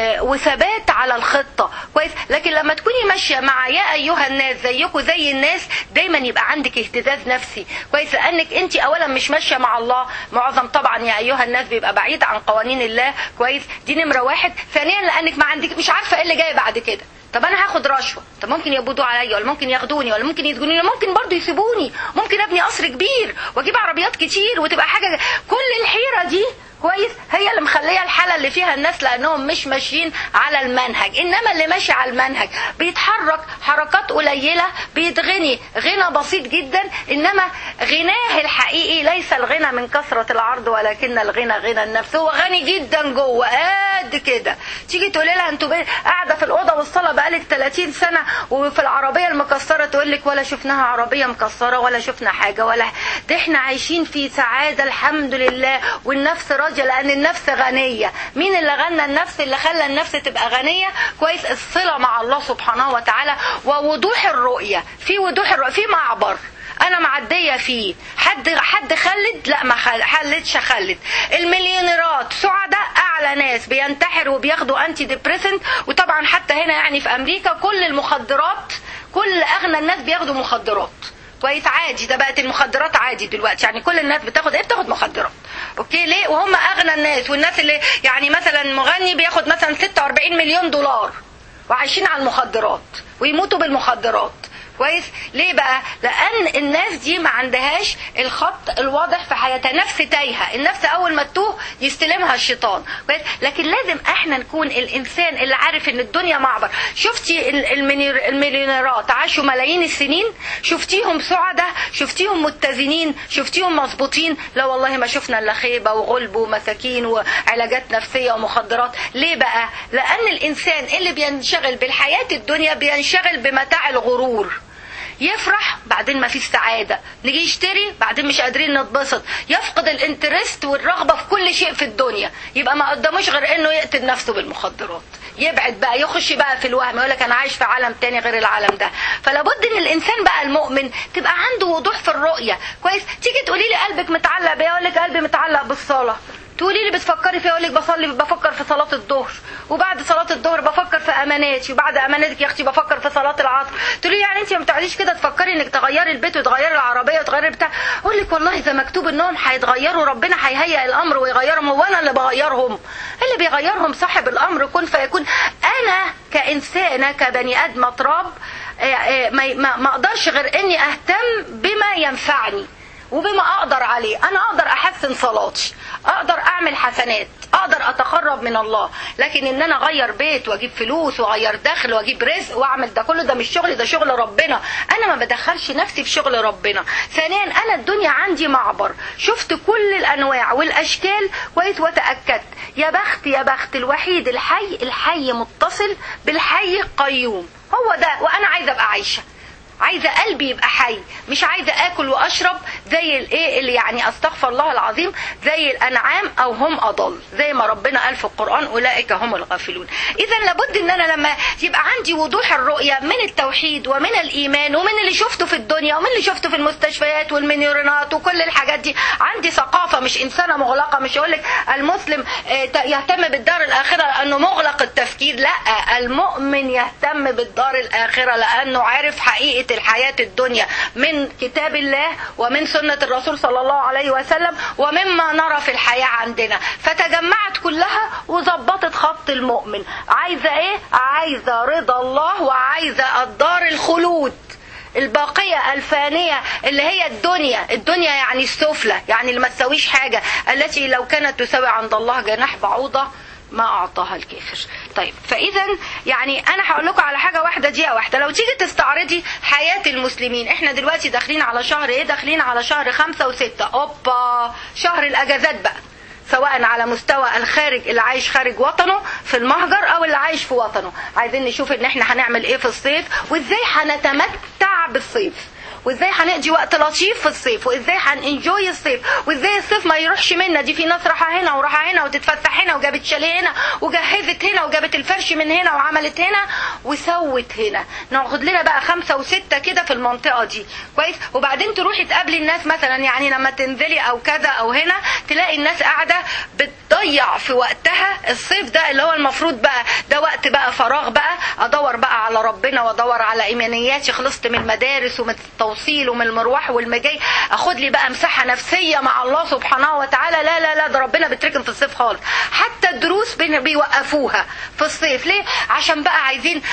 وثبات على الخطه كويس لكن لما تكوني ماشيه مع يا ايها الناس زيكم زي الناس دايما يبقى عندك اهتزاز نفسي كويس لانك انت اولا مش ماشيه مع الله معظم طبعا يا ايها الناس بيبقى بعيد عن قوانين الله كويس دي نمره واحد ثانيا لانك ما عندك مش عارفه ايه اللي جاي بعد كده طب انا هاخد رشوه طب ممكن يقبضوا عليا ولا ممكن ياخدوني ولا ممكن يسجنوني ممكن برضه يسيبوني ممكن ابني قصر كبير واجيب عربيات كتير وتبقى حاجه كل الحيره دي كويس هي اللي مخليه الحاله اللي فيها الناس لانهم مش ماشيين على المنهج انما اللي ماشي على المنهج بيتحرك حركات قليله بيتغني غنى بسيط جدا انما غناه الحقيقي ليس الغنى من كثره العرض ولكن الغنى غنى النفس هو غني جدا جوه قد كده تيجي تقولي لها انتوا قاعده في الاوضه والصاله بقالك 30 سنه وفي العربيه المكسره تقول لك ولا شفناها عربيه مكسره ولا شفنا حاجه ولا ده احنا عايشين في سعاده الحمد لله والنفس راضيه راضيه لان النفس غنيه مين اللي غنى النفس اللي خلى النفس تبقى غنيه كويس الصله مع الله سبحانه وتعالى ووضوح الرؤيه في وضوح الرؤيه في معبر انا معديه فيه حد حد خلد لا ما خل- حلتش خلد المليونيرات سعداء اعلى ناس بينتحروا وبياخدوا انتي ديبريسنت وطبعا حتى هنا يعني في امريكا كل المخدرات كل اغنى الناس بياخدوا مخدرات كويس عادي ده بقت المخدرات عادي دلوقتي يعني كل الناس بتاخد ايه بتاخد مخدرات اوكي ليه وهم اغنى الناس والناس اللي يعني مثلا مغني بياخد مثلا 46 مليون دولار وعايشين على المخدرات ويموتوا بالمخدرات كويس ليه بقى لان الناس دي ما عندهاش الخط الواضح في حياتها نفس تايهه النفس اول ما تتوه يستلمها الشيطان كويس لكن لازم احنا نكون الانسان اللي عارف ان الدنيا معبر شفتي ال- المنير- المليونيرات عاشوا ملايين السنين شفتيهم سعداء شفتيهم متزنين شفتيهم مظبوطين لا والله ما شفنا الا خيبه وغلب ومساكين وعلاجات نفسيه ومخدرات ليه بقى لان الانسان اللي بينشغل بالحياه الدنيا بينشغل بمتاع الغرور يفرح بعدين ما فيش سعادة نيجي يشتري بعدين مش قادرين نتبسط يفقد الانترست والرغبة في كل شيء في الدنيا يبقى ما قداموش غير انه يقتل نفسه بالمخدرات يبعد بقى يخش بقى في الوهم يقول لك انا عايش في عالم تاني غير العالم ده فلا بد ان الانسان بقى المؤمن تبقى عنده وضوح في الرؤية كويس تيجي تقولي لي قلبك متعلق بيه اقول لك قلبي متعلق بالصلاة تقولي لي بتفكري فيها اقول لك بصلي بفكر في صلاه الظهر وبعد صلاه الظهر بفكر في اماناتي وبعد اماناتك يا اختي بفكر في صلاه العصر تقولي لي يعني انت ما بتقعديش كده تفكري انك تغيري البيت وتغيري العربيه وتغيري بتاع اقول لك والله اذا مكتوب انهم هيتغيروا ربنا هيهيئ الامر ويغيرهم هو انا اللي بغيرهم اللي بيغيرهم صاحب الامر كن فيكون انا كانسانه كبني ادم تراب آه، آه، ما ما- ما اقدرش غير اني اهتم بما ينفعني وبما اقدر عليه انا اقدر احسن صلاتي اقدر اعمل حسنات اقدر اتقرب من الله لكن ان انا اغير بيت واجيب فلوس واغير دخل واجيب رزق واعمل ده كله ده مش شغلي ده شغل ربنا انا ما بدخلش نفسي في شغل ربنا ثانيا انا الدنيا عندي معبر شفت كل الانواع والاشكال كويس وتاكدت يا بخت يا بخت الوحيد الحي الحي متصل بالحي القيوم هو ده وانا عايزه ابقى عايشه عايزه قلبي يبقى حي مش عايزه اكل واشرب زي الايه اللي يعني استغفر الله العظيم زي الانعام او هم اضل زي ما ربنا قال في القران اولئك هم الغافلون اذا لابد ان انا لما يبقى عندي وضوح الرؤيه من التوحيد ومن الايمان ومن اللي شفته في الدنيا ومن اللي شفته في المستشفيات والمنيورينات وكل الحاجات دي عندي ثقافه مش انسانه مغلقه مش اقول لك المسلم آه، ت- يهتم بالدار الاخره لانه مغلق التفكير لا المؤمن يهتم بالدار الاخره لانه عارف حقيقه الحياه الدنيا من كتاب الله ومن سنه الرسول صلى الله عليه وسلم ومما نرى في الحياه عندنا فتجمعت كلها وظبطت خط المؤمن عايزه ايه عايزه رضا الله وعايزه الدار الخلود الباقية الفانية اللي هي الدنيا الدنيا يعني السفلى يعني اللي ما تسويش حاجة التي لو كانت تساوي عند الله جناح بعوضة ما أعطاها الكافر طيب فإذا يعني أنا هقول لكم على حاجة واحدة دقيقة واحدة لو تيجي تستعرضي حياة المسلمين إحنا دلوقتي داخلين على شهر إيه داخلين على شهر خمسة وستة أوبا شهر الأجازات بقى سواء على مستوى الخارج اللي عايش خارج وطنه في المهجر او اللي عايش في وطنه عايزين نشوف ان احنا هنعمل ايه في الصيف وازاي هنتمتع بالصيف وازاي هنقضي وقت لطيف في الصيف وازاي هننجوي الصيف وازاي الصيف ما يروحش منا دي في ناس راحه هنا وراحه هنا وتتفسح هنا وجابت شاليه هنا وجهزت هنا وجابت الفرش من هنا وعملت هنا وسوت هنا ناخد لنا بقى خمسة وستة كده في المنطقة دي كويس وبعدين تروحي تقابلي الناس مثلا يعني لما تنزلي او كذا او هنا تلاقي الناس قاعدة بتضيع في وقتها الصيف ده اللي هو المفروض بقى ده وقت بقى فراغ بقى ادور بقى على ربنا وادور على ايمانياتي خلصت من المدارس ومن التوصيل ومن المروح والمجاي اخد لي بقى مساحة نفسية مع الله سبحانه وتعالى لا لا لا ده ربنا بيتركن في الصيف خالص حتى الدروس بين- بيوقفوها في الصيف ليه عشان بقى عايزين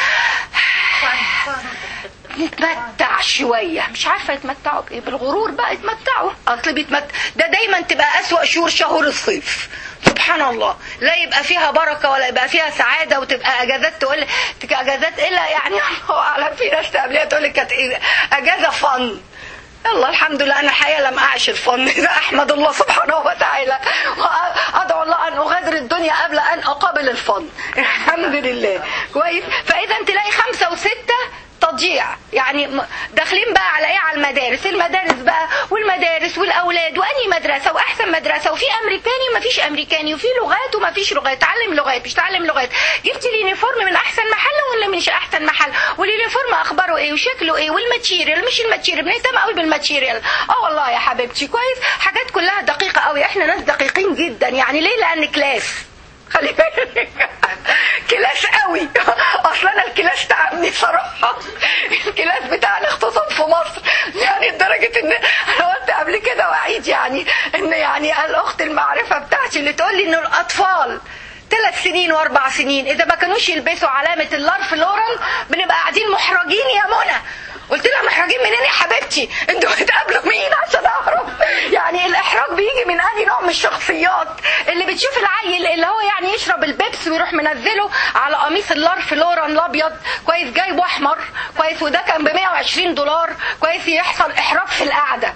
نتمتع شوية مش عارفة يتمتعوا بإيه بالغرور بقى يتمتعوا أصل بيتمتع ده دايما تبقى أسوأ شهور شهور الصيف سبحان الله لا يبقى فيها بركة ولا يبقى فيها سعادة وتبقى أجازات تقول تبقى أجازات إلا يعني الله أعلم في ناس قبلها تقول لك كانت إيه أجازة فن يلا الحمد لله انا الحقيقه لم اعش الفن ده احمد الله سبحانه وتعالى وادعو الله ان اغادر الدنيا قبل ان اقابل الفن الحمد لله كويس فاذا تلاقي خمسه وسته تضييع يعني م- داخلين بقى على ايه على المدارس المدارس بقى والمدارس والاولاد واني مدرسه واحسن مدرسه وفي امريكاني ومفيش امريكاني وفي لغات ومفيش لغات تعلم لغات مش تعلم لغات جبت اليونيفورم من احسن محل ولا مش احسن محل واليونيفورم اخباره ايه وشكله ايه والماتيريال مش الماتيريال بنهتم قوي بالماتيريال اه والله يا حبيبتي كويس حاجات كلها دقيقه قوي احنا ناس دقيقين جدا يعني ليه لان كلاس خلي بالك كلاس قوي اصلا انا الكلاس تعبني صراحه الكلاس بتاع الاقتصاد في مصر يعني لدرجه ان انا قلت قبل كده واعيد يعني ان يعني الاخت المعرفه بتاعتي اللي تقول لي ان الاطفال ثلاث سنين واربع سنين اذا ما كانوش يلبسوا علامه اللارف لورال بنبقى قاعدين محرجين يا منى قلت لها محرجين منين يا حبيبتي انتوا بتقابلوا مين عشان اعرف يعني الاحراج بيجي من انهي نوع من الشخصيات اللي بتشوف العيل اللي هو يعني يشرب البيبس ويروح منزله على قميص اللارف لوران الابيض كويس جايبه احمر كويس وده كان ب 120 دولار كويس يحصل احراج في القعده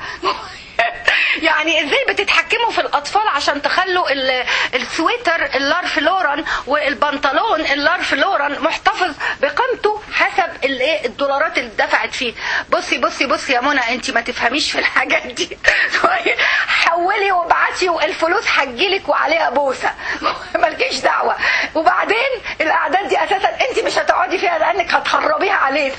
يعني ازاي بتتحكموا في الاطفال عشان تخلوا ال- السويتر اللارف لوران والبنطلون اللارف لوران محتفظ بقيمته حسب الايه الدولارات اللي دفعت فيه بصي بصي بصي يا منى انت ما تفهميش في الحاجات دي حولي وابعتي والفلوس هتجيلك وعليها بوسه مالكيش دعوه وبعدين الاعداد دي اساسا انت مش هتقعدي فيها لانك هتخربيها علينا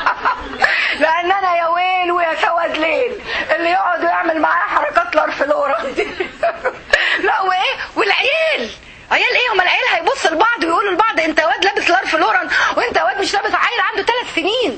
لان انا يا ويل ويا سواد ليل اللي يقعد ويعمل معايا حركات لارفلورا دي لا وايه والعيال عيال ايه هم العيال هيبصوا لبعض ويقولوا لبعض انت واد لابس لارف لوران وانت واد مش لابس عيل عنده ثلاث سنين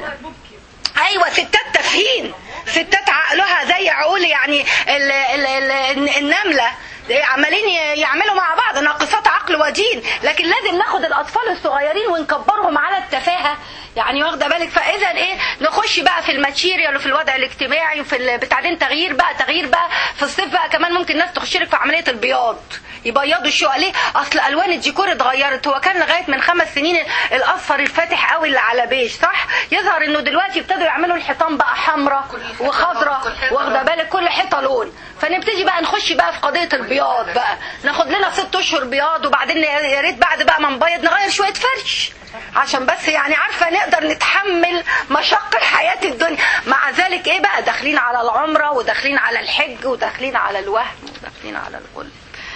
ايوه ستات تافهين ستات عقلها زي عقول يعني ال ال ال النمله عمالين ي- يعملوا مع بعض ناقصات عقل ودين لكن لازم ناخد الاطفال الصغيرين ونكبرهم على التفاهه يعني واخده بالك فاذا ايه نخش بقى في الماتيريال وفي الوضع الاجتماعي وفي ال- بعدين تغيير بقى تغيير بقى في الصيف بقى كمان ممكن الناس تخش لك في عمليه البياض يبيضوا الشقق ليه اصل الوان الديكور اتغيرت هو كان لغايه من خمس سنين الاصفر الفاتح قوي اللي على بيج صح يظهر انه دلوقتي ابتدوا يعملوا الحيطان بقى حمراء وخضراء واخده بالك كل حيطه لون فنبتدي بقى نخش بقى في قضيه البياض بقى ناخد لنا ست اشهر بياض وبعدين يا ريت بعد بقى ما نبيض نغير شويه فرش عشان بس يعني عارفه نقدر نتحمل مشق الحياه الدنيا مع ذلك ايه بقى داخلين على العمره وداخلين على الحج وداخلين على الوهم وداخلين على الغل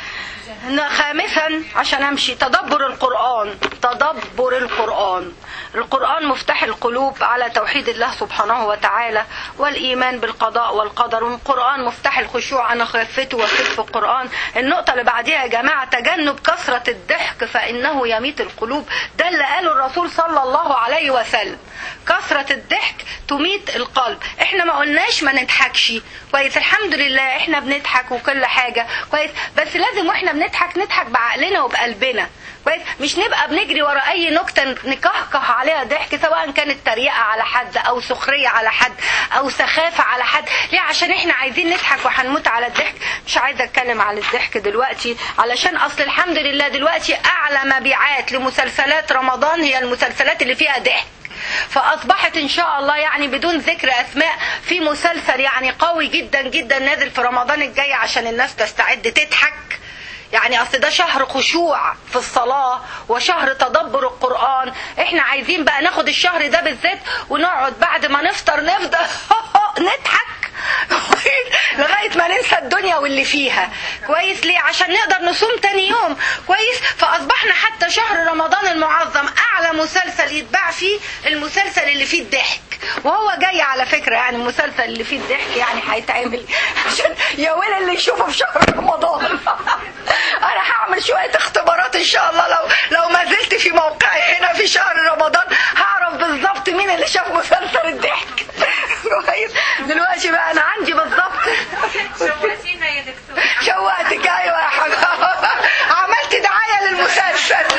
خامسا عشان امشي تدبر القران تدبر القران القران مفتاح القلوب على توحيد الله سبحانه وتعالى والايمان بالقضاء والقدر والقران مفتاح الخشوع انا خفته وخفت في القران النقطه اللي بعديها يا جماعه تجنب كثره الضحك فانه يميت القلوب ده اللي قاله الرسول صلى الله عليه وسلم كثرة الضحك تميت القلب احنا ما قلناش ما نضحكش كويس الحمد لله احنا بنضحك وكل حاجة كويس بس لازم واحنا بنضحك نضحك بعقلنا وبقلبنا كويس مش نبقى بنجري ورا اي نكته نكهكه عليها ضحك سواء كانت تريقه على حد او سخريه على حد او سخافه على حد ليه عشان احنا عايزين نضحك وهنموت على الضحك مش عايزه اتكلم عن الضحك دلوقتي علشان اصل الحمد لله دلوقتي اعلى مبيعات لمسلسلات رمضان هي المسلسلات اللي فيها ضحك فاصبحت ان شاء الله يعني بدون ذكر اسماء في مسلسل يعني قوي جدا جدا نازل في رمضان الجاي عشان الناس تستعد تضحك يعني اصل ده شهر خشوع في الصلاة وشهر تدبر القرآن احنا عايزين بقى ناخد الشهر ده بالذات ونقعد بعد ما نفطر نفضل نضحك لغاية ما ننسى الدنيا واللي فيها كويس ليه عشان نقدر نصوم تاني يوم كويس فأصبحنا حتى شهر رمضان المعظم أعلى مسلسل يتباع فيه المسلسل اللي فيه الضحك وهو جاي على فكرة يعني المسلسل اللي فيه الضحك يعني هيتعمل عشان يا ويل اللي يشوفه في شهر رمضان انا هعمل شوية اختبارات ان شاء الله لو لو ما زلت في موقعي هنا في شهر رمضان هعرف بالظبط مين اللي شاف مسلسل الضحك كويس دلوقتي بقى انا عندي بالظبط شوقتينا يا دكتور شوقتك ايوه يا حبيبي عملت دعايه للمسلسل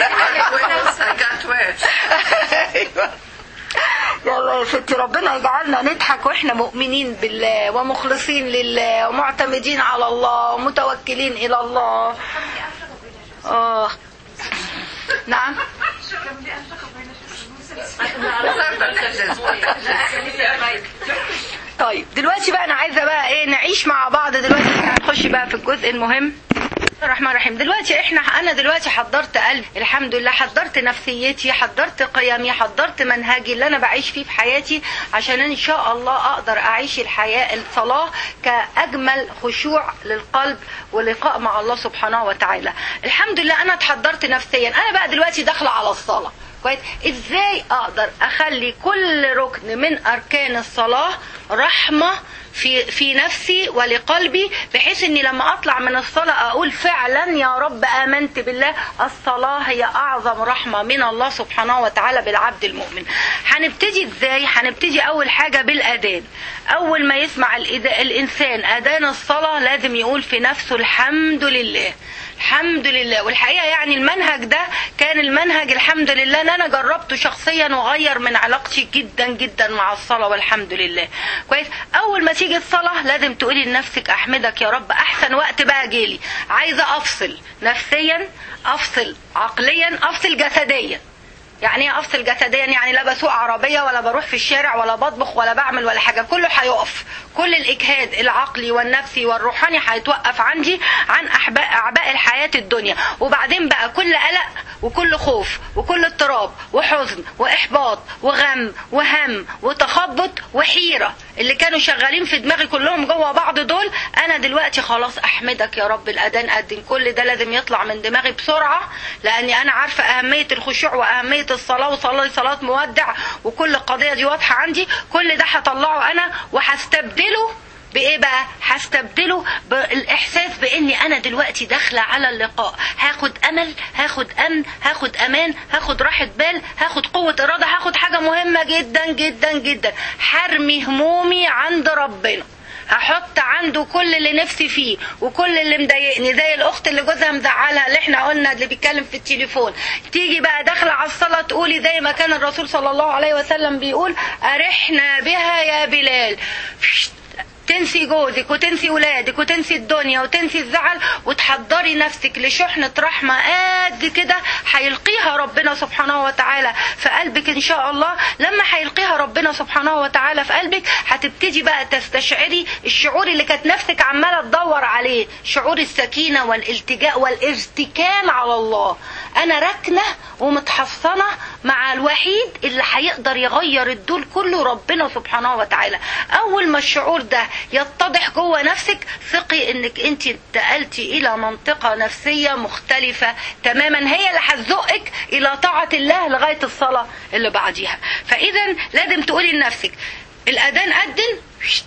ايوه يلا يا ستي ربنا يجعلنا نضحك واحنا مؤمنين بالله ومخلصين لله ومعتمدين على الله ومتوكلين الى الله اه نعم طيب دلوقتي بقى انا عايزه بقى ايه نعيش مع بعض دلوقتي احنا هنخش بقى في الجزء المهم الرحمن الرحيم دلوقتي احنا انا دلوقتي حضرت قلبي الحمد لله حضرت نفسيتي حضرت قيمي حضرت منهجي اللي انا بعيش فيه في حياتي عشان ان شاء الله اقدر اعيش الحياه الصلاه كاجمل خشوع للقلب ولقاء مع الله سبحانه وتعالى الحمد لله انا اتحضرت نفسيا انا بقى دلوقتي داخله على الصلاه كويس ازاي اقدر اخلي كل ركن من اركان الصلاه رحمه في في نفسي ولقلبي بحيث اني لما اطلع من الصلاه اقول فعلا يا رب امنت بالله الصلاه هي اعظم رحمه من الله سبحانه وتعالى بالعبد المؤمن هنبتدي ازاي هنبتدي اول حاجه بالاذان اول ما يسمع الإذا- الانسان اذان الصلاه لازم يقول في نفسه الحمد لله الحمد لله والحقيقه يعني المنهج ده كان المنهج الحمد لله ان انا جربته شخصيا وغير من علاقتي جدا جدا مع الصلاه والحمد لله كويس اول ما تيجي الصلاه لازم تقولي لنفسك احمدك يا رب احسن وقت بقى جيلي عايزه افصل نفسيا افصل عقليا افصل جسديا يعني ايه افصل جسديا يعني لا بسوق عربيه ولا بروح في الشارع ولا بطبخ ولا بعمل ولا حاجه كله هيقف كل الاجهاد العقلي والنفسي والروحاني هيتوقف عندي عن احباء اعباء الحياه الدنيا وبعدين بقى كل قلق وكل خوف وكل اضطراب وحزن واحباط وغم وهم وتخبط وحيره اللي كانوا شغالين في دماغي كلهم جوه بعض دول انا دلوقتي خلاص احمدك يا رب الاذان قدم كل ده لازم يطلع من دماغي بسرعه لاني انا عارفه اهميه الخشوع واهميه الصلاه وصلاه صلاه مودع وكل القضيه دي واضحه عندي كل ده هطلعه انا وهستبدله بايه بقى هستبدله بالاحساس باني انا دلوقتي داخله على اللقاء هاخد امل هاخد امن هاخد امان هاخد راحه بال هاخد قوه اراده هاخد حاجه مهمه جدا جدا جدا حرمي همومي عند ربنا هحط عنده كل اللي نفسي فيه وكل اللي مضايقني زي الاخت اللي جوزها مزعلها اللي احنا قلنا اللي بيتكلم في التليفون تيجي بقى داخله على الصلاه تقولي زي ما كان الرسول صلى الله عليه وسلم بيقول ارحنا بها يا بلال تنسي جوزك وتنسي ولادك وتنسي الدنيا وتنسي الزعل وتحضري نفسك لشحنة رحمة قد كده هيلقيها ربنا سبحانه وتعالى في قلبك ان شاء الله لما هيلقيها ربنا سبحانه وتعالى في قلبك هتبتدي بقى تستشعري الشعور اللي كانت نفسك عمالة تدور عليه شعور السكينة والالتجاء والارتكان على الله انا راكنة ومتحصنة مع الوحيد اللي هيقدر يغير الدول كله ربنا سبحانه وتعالى اول ما الشعور ده يتضح جوه نفسك ثقي انك انت انتقلتي الى منطقة نفسية مختلفة تماما هي اللي هتزقك الى طاعة الله لغاية الصلاة اللي بعديها فاذا لازم تقولي لنفسك الاذان اذن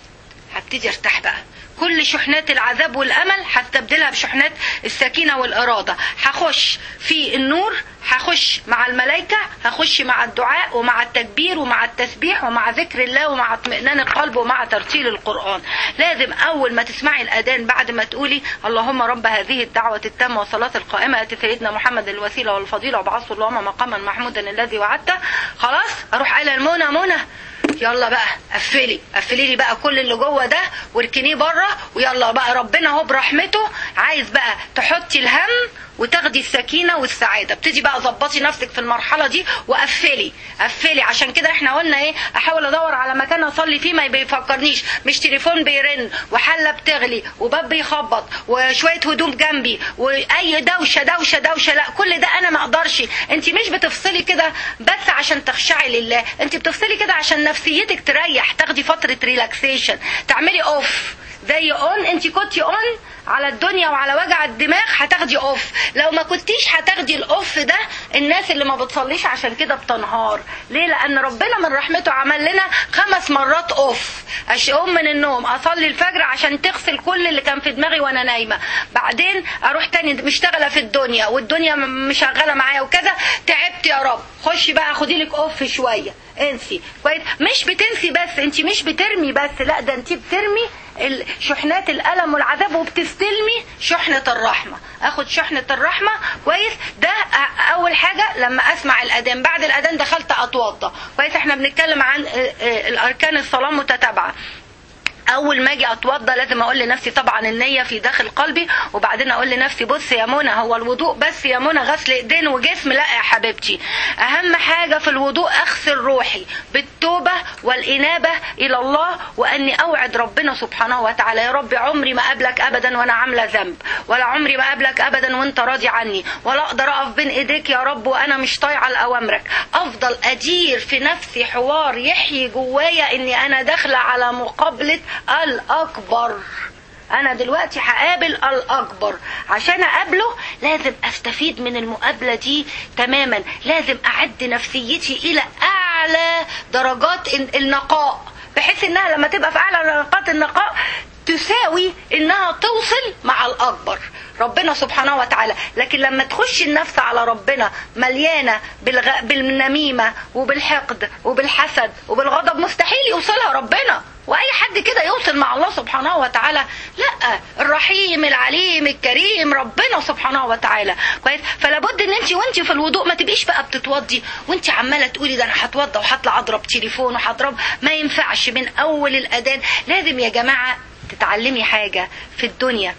هبتدي ارتاح بقى كل شحنات العذاب والامل هستبدلها بشحنات السكينه والاراده هخش في النور هخش مع الملائكه هخش مع الدعاء ومع التكبير ومع التسبيح ومع ذكر الله ومع اطمئنان القلب ومع ترتيل القران لازم اول ما تسمعي الاذان بعد ما تقولي اللهم رب هذه الدعوه التامه والصلاه القائمه اتي سيدنا محمد الوسيله والفضيله وبعثه اللهم مقاما محمودا الذي وعدته خلاص اروح قايله لمنى منى يلا بقى قفلي قفلي لي بقى كل اللي جوه ده واركنيه بره ويلا بقى ربنا اهو برحمته عايز بقى تحطي الهم وتاخدي السكينه والسعاده ابتدي بقى ظبطي نفسك في المرحله دي وقفلي قفلي عشان كده احنا قلنا ايه احاول ادور على مكان اصلي فيه ما بيفكرنيش مش تليفون بيرن وحله بتغلي وباب بيخبط وشويه هدوم جنبي واي دوشه دوشه دوشه لا كل ده انا ما اقدرش انت مش بتفصلي كده بس عشان تخشعي لله انت بتفصلي كده عشان نفسيتك تريح تاخدي فتره ريلاكسيشن تعملي اوف زي اون انت كنتي اون على الدنيا وعلى وجع الدماغ هتاخدي اوف لو ما كنتيش هتاخدي الاوف ده الناس اللي ما بتصليش عشان كده بتنهار ليه لان ربنا من رحمته عمل لنا خمس مرات اوف اقوم من النوم اصلي الفجر عشان تغسل كل اللي كان في دماغي وانا نايمه بعدين اروح تاني مشتغله في الدنيا والدنيا مشغله معايا وكذا تعبت يا رب خشي بقى خدي لك اوف شويه انسي كويس مش بتنسي بس انت مش بترمي بس لا ده انت بترمي شحنات الالم والعذاب وبتستلمي شحنه الرحمه اخد شحنه الرحمه كويس ده اول حاجه لما اسمع الاذان بعد الاذان دخلت اتوضى كويس احنا بنتكلم عن الاركان الصلاه متتابعه اول ما اجي اتوضى لازم اقول لنفسي طبعا النيه في داخل قلبي وبعدين اقول لنفسي بص يا منى هو الوضوء بس يا منى غسل ايدين وجسم لا يا حبيبتي اهم حاجه في الوضوء اغسل روحي بالتوبه والانابه الى الله واني اوعد ربنا سبحانه وتعالى يا رب عمري ما قابلك ابدا وانا عامله ذنب ولا عمري ما قابلك ابدا وانت راضي عني ولا اقدر اقف بين ايديك يا رب وانا مش طايعه لاوامرك افضل ادير في نفسي حوار يحيي جوايا اني انا داخله على مقابله الاكبر انا دلوقتي هقابل الاكبر عشان اقابله لازم استفيد من المقابله دي تماما لازم اعد نفسيتي الى اعلى درجات النقاء بحيث انها لما تبقى في اعلى درجات النقاء تساوي انها توصل مع الاكبر ربنا سبحانه وتعالى لكن لما تخش النفس على ربنا مليانه بالغ... بالنميمه وبالحقد وبالحسد وبالغضب مستحيل يوصلها ربنا واي حد كده يوصل مع الله سبحانه وتعالى لا الرحيم العليم الكريم ربنا سبحانه وتعالى كويس فلا بد ان انت وانت في الوضوء ما تبقيش بقى بتتوضي وانت عماله تقولي ده انا هتوضى وهطلع اضرب تليفون وهضرب ما ينفعش من اول الاذان لازم يا جماعه تتعلمي حاجه في الدنيا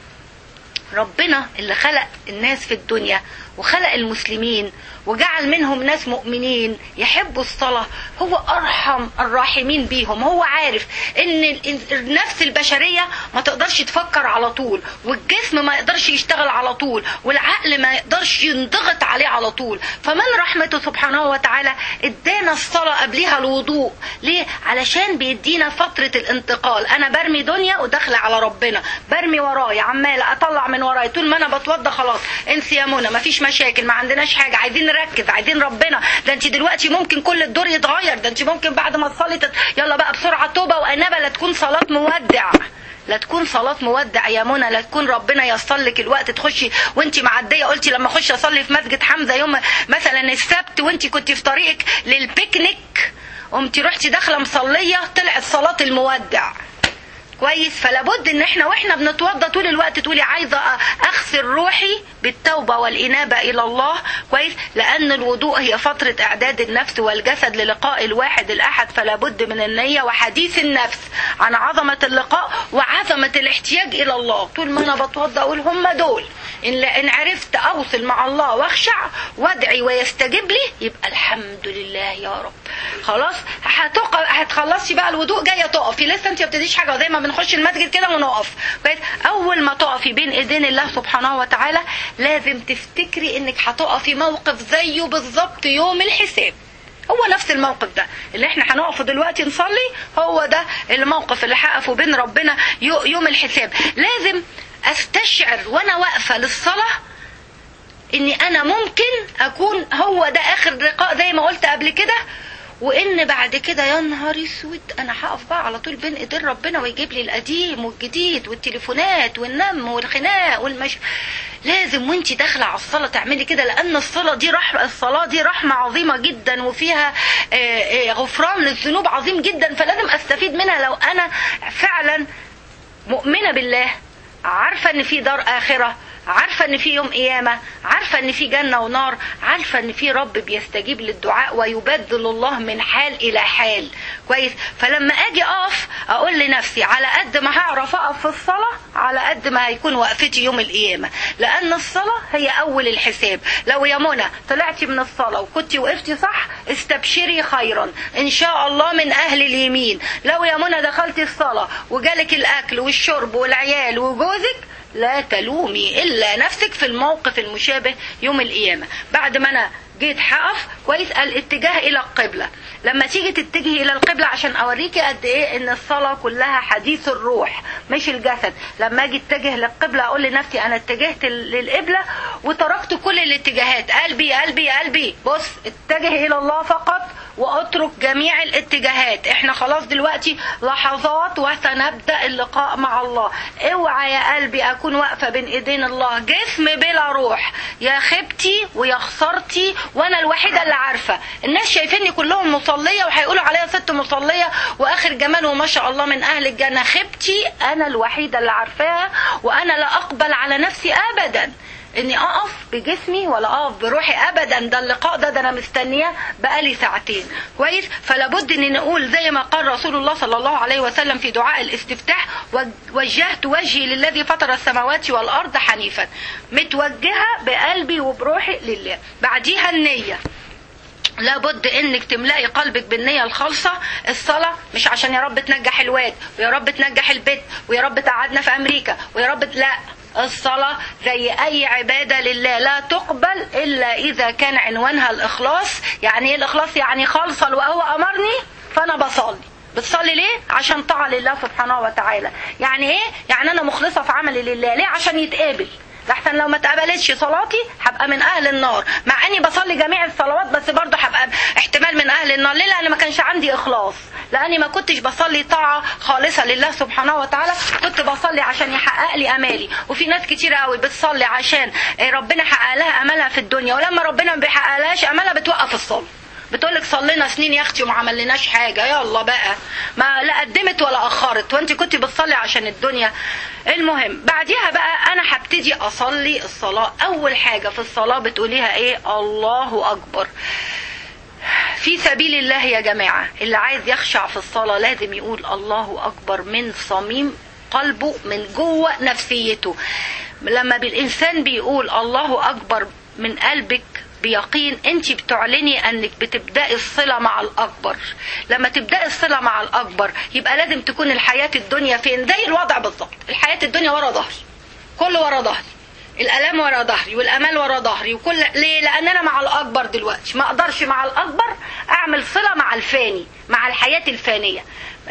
ربنا اللي خلق الناس في الدنيا وخلق المسلمين وجعل منهم ناس مؤمنين يحبوا الصلاة هو أرحم الراحمين بيهم هو عارف إن النفس البشرية ما تقدرش تفكر على طول والجسم ما يقدرش يشتغل على طول والعقل ما يقدرش ينضغط عليه على طول فمن رحمته سبحانه وتعالى ادانا الصلاة قبلها الوضوء ليه؟ علشان بيدينا فترة الانتقال أنا برمي دنيا وداخلة على ربنا برمي ورايا عمالة أطلع من ورايا طول ما أنا بتوضى خلاص انسي يا منى مفيش مشاكل ما عندناش حاجة عايزين نركز عايزين ربنا ده انت دلوقتي ممكن كل الدور يتغير ده انت ممكن بعد ما تصلي تت... يلا بقى بسرعة توبة وأنابة لا تكون صلاة مودع لا تكون صلاة مودع يا منى لا تكون ربنا ييسر لك الوقت تخشي وانت معدية قلتي لما اخش اصلي في مسجد حمزة يوم مثلا السبت وانت كنت في طريقك للبيكنيك قمتي رحتي داخلة مصلية طلعت صلاة المودع كويس فلا بد ان احنا واحنا بنتوضى طول الوقت تقولي عايزه اغسل روحي بالتوبه والانابه الى الله كويس لان الوضوء هي فتره اعداد النفس والجسد للقاء الواحد الاحد فلا بد من النيه وحديث النفس عن عظمه اللقاء وعظمه الاحتياج الى الله طول ما انا بتوضى اقول هم دول ان ان عرفت اوصل مع الله واخشع وادعي ويستجيب لي يبقى الحمد لله يا رب خلاص هتقف هتخلصي بقى الوضوء جايه تقفي لسه انت ما بتبتديش حاجه زي ما بنخش المسجد كده ونقف كويس اول ما تقفي بين ايدين الله سبحانه وتعالى لازم تفتكري انك هتقفي موقف زيه بالظبط يوم الحساب هو نفس الموقف ده اللي احنا هنقف دلوقتي نصلي هو ده الموقف اللي هقفه بين ربنا يوم الحساب لازم استشعر وانا واقفه للصلاه اني انا ممكن اكون هو ده اخر لقاء زي ما قلت قبل كده وان بعد كده يا نهار اسود انا هقف بقى على طول بين ايدين ربنا ويجيب لي القديم والجديد والتليفونات والنم والخناق والمش لازم وانت داخله على الصلاه تعملي كده لان الصلاه دي رحمه الصلاه دي رحمه عظيمه جدا وفيها غفران للذنوب عظيم جدا فلازم استفيد منها لو انا فعلا مؤمنه بالله عارفه ان في دار اخره عارفه ان في يوم قيامه عارفه ان في جنه ونار عارفه ان في رب بيستجيب للدعاء ويبدل الله من حال الى حال كويس فلما اجي اقف اقول لنفسي على قد ما هعرف اقف في الصلاه على قد ما هيكون وقفتي يوم القيامه لان الصلاه هي اول الحساب لو يا منى طلعتي من الصلاه وكنتي وقفتي صح استبشري خيرا ان شاء الله من اهل اليمين لو يا منى دخلتي الصلاه وجالك الاكل والشرب والعيال وجوزك لا تلومي الا نفسك في الموقف المشابه يوم القيامه بعد ما انا جيت هقف كويس الاتجاه الى القبله لما تيجي تتجهي الى القبله عشان اوريكي قد ايه ان الصلاه كلها حديث الروح مش الجسد لما اجي اتجه للقبله اقول لنفسي انا اتجهت للقبله وتركت كل الاتجاهات قلبي قلبي قلبي بص اتجه الى الله فقط واترك جميع الاتجاهات احنا خلاص دلوقتي لحظات وسنبدا اللقاء مع الله اوعى يا قلبي اكون واقفه بين ايدين الله جسم بلا روح يا خبتي ويا خسرتي وانا الوحيده اللي عارفه الناس شايفيني كلهم مصليه وهيقولوا عليا ست مصليه واخر جمال وما شاء الله من اهل الجنه خبتي انا الوحيده اللي عارفاها وانا لا اقبل على نفسي ابدا اني اقف بجسمي ولا اقف بروحي ابدا ده اللقاء ده ده انا مستنياه بقالي ساعتين كويس فلا بد ان نقول زي ما قال رسول الله صلى الله عليه وسلم في دعاء الاستفتاح وجهت وجهي للذي فطر السماوات والارض حنيفا متوجهه بقلبي وبروحي لله بعديها النيه لابد انك تملئي قلبك بالنيه الخالصه الصلاه مش عشان يا رب تنجح الواد ويا رب تنجح البيت ويا رب تقعدنا في امريكا ويا رب لا الصلاة زي أي عبادة لله لا تقبل إلا إذا كان عنوانها الإخلاص يعني إيه الإخلاص يعني خالصة وهو أمرني فأنا بصلي بتصلي ليه؟ عشان طاعة لله سبحانه وتعالى يعني إيه؟ يعني أنا مخلصة في عملي لله ليه؟ عشان يتقابل لحسن لو ما اتقبلتش صلاتي هبقى من اهل النار مع اني بصلي جميع الصلوات بس برضه هبقى احتمال من اهل النار ليه لان ما كانش عندي اخلاص لاني ما كنتش بصلي طاعه خالصه لله سبحانه وتعالى كنت بصلي عشان يحقق لي امالي وفي ناس كتير قوي بتصلي عشان ربنا حقق لها املها في الدنيا ولما ربنا ما بيحققلهاش املها بتوقف الصلاه بتقول لك صلينا سنين يا اختي وما عملناش حاجه يلا بقى ما لا قدمت ولا اخرت وانت كنت بتصلي عشان الدنيا المهم بعديها بقى انا هبتدي اصلي الصلاه اول حاجه في الصلاه بتقوليها ايه الله اكبر في سبيل الله يا جماعه اللي عايز يخشع في الصلاه لازم يقول الله اكبر من صميم قلبه من جوه نفسيته لما الانسان بيقول الله اكبر من قلبك بيقين انت بتعلني انك بتبداي الصله مع الاكبر لما تبداي الصله مع الاكبر يبقى لازم تكون الحياه الدنيا فين زي الوضع بالظبط الحياه الدنيا ورا ظهري كله ورا ظهري الالام ورا ظهري والامال ورا ظهري وكل ليه لان انا مع الاكبر دلوقتي ما اقدرش مع الاكبر اعمل صله مع الفاني مع الحياه الفانيه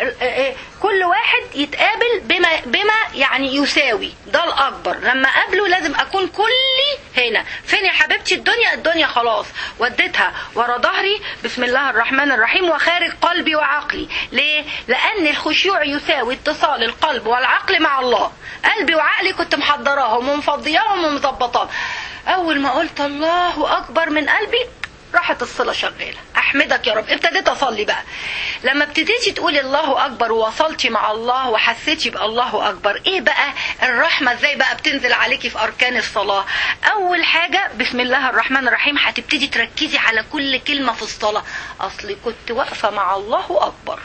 كل واحد يتقابل بما بما يعني يساوي ده الاكبر لما اقابله لازم اكون كلي هنا فين يا حبيبتي الدنيا الدنيا خلاص وديتها ورا ظهري بسم الله الرحمن الرحيم وخارج قلبي وعقلي ليه لان الخشوع يساوي اتصال القلب والعقل مع الله قلبي وعقلي كنت محضراهم ومفضياهم ومظبطاهم اول ما قلت الله اكبر من قلبي راحت الصله شغاله احمدك يا رب ابتديت اصلي بقى لما ابتديتي تقولي الله اكبر ووصلتي مع الله وحسيتي بالله اكبر ايه بقى الرحمه ازاي بقى بتنزل عليكي في اركان الصلاه اول حاجه بسم الله الرحمن الرحيم هتبتدي تركزي على كل كلمه في الصلاه اصلي كنت واقفه مع الله اكبر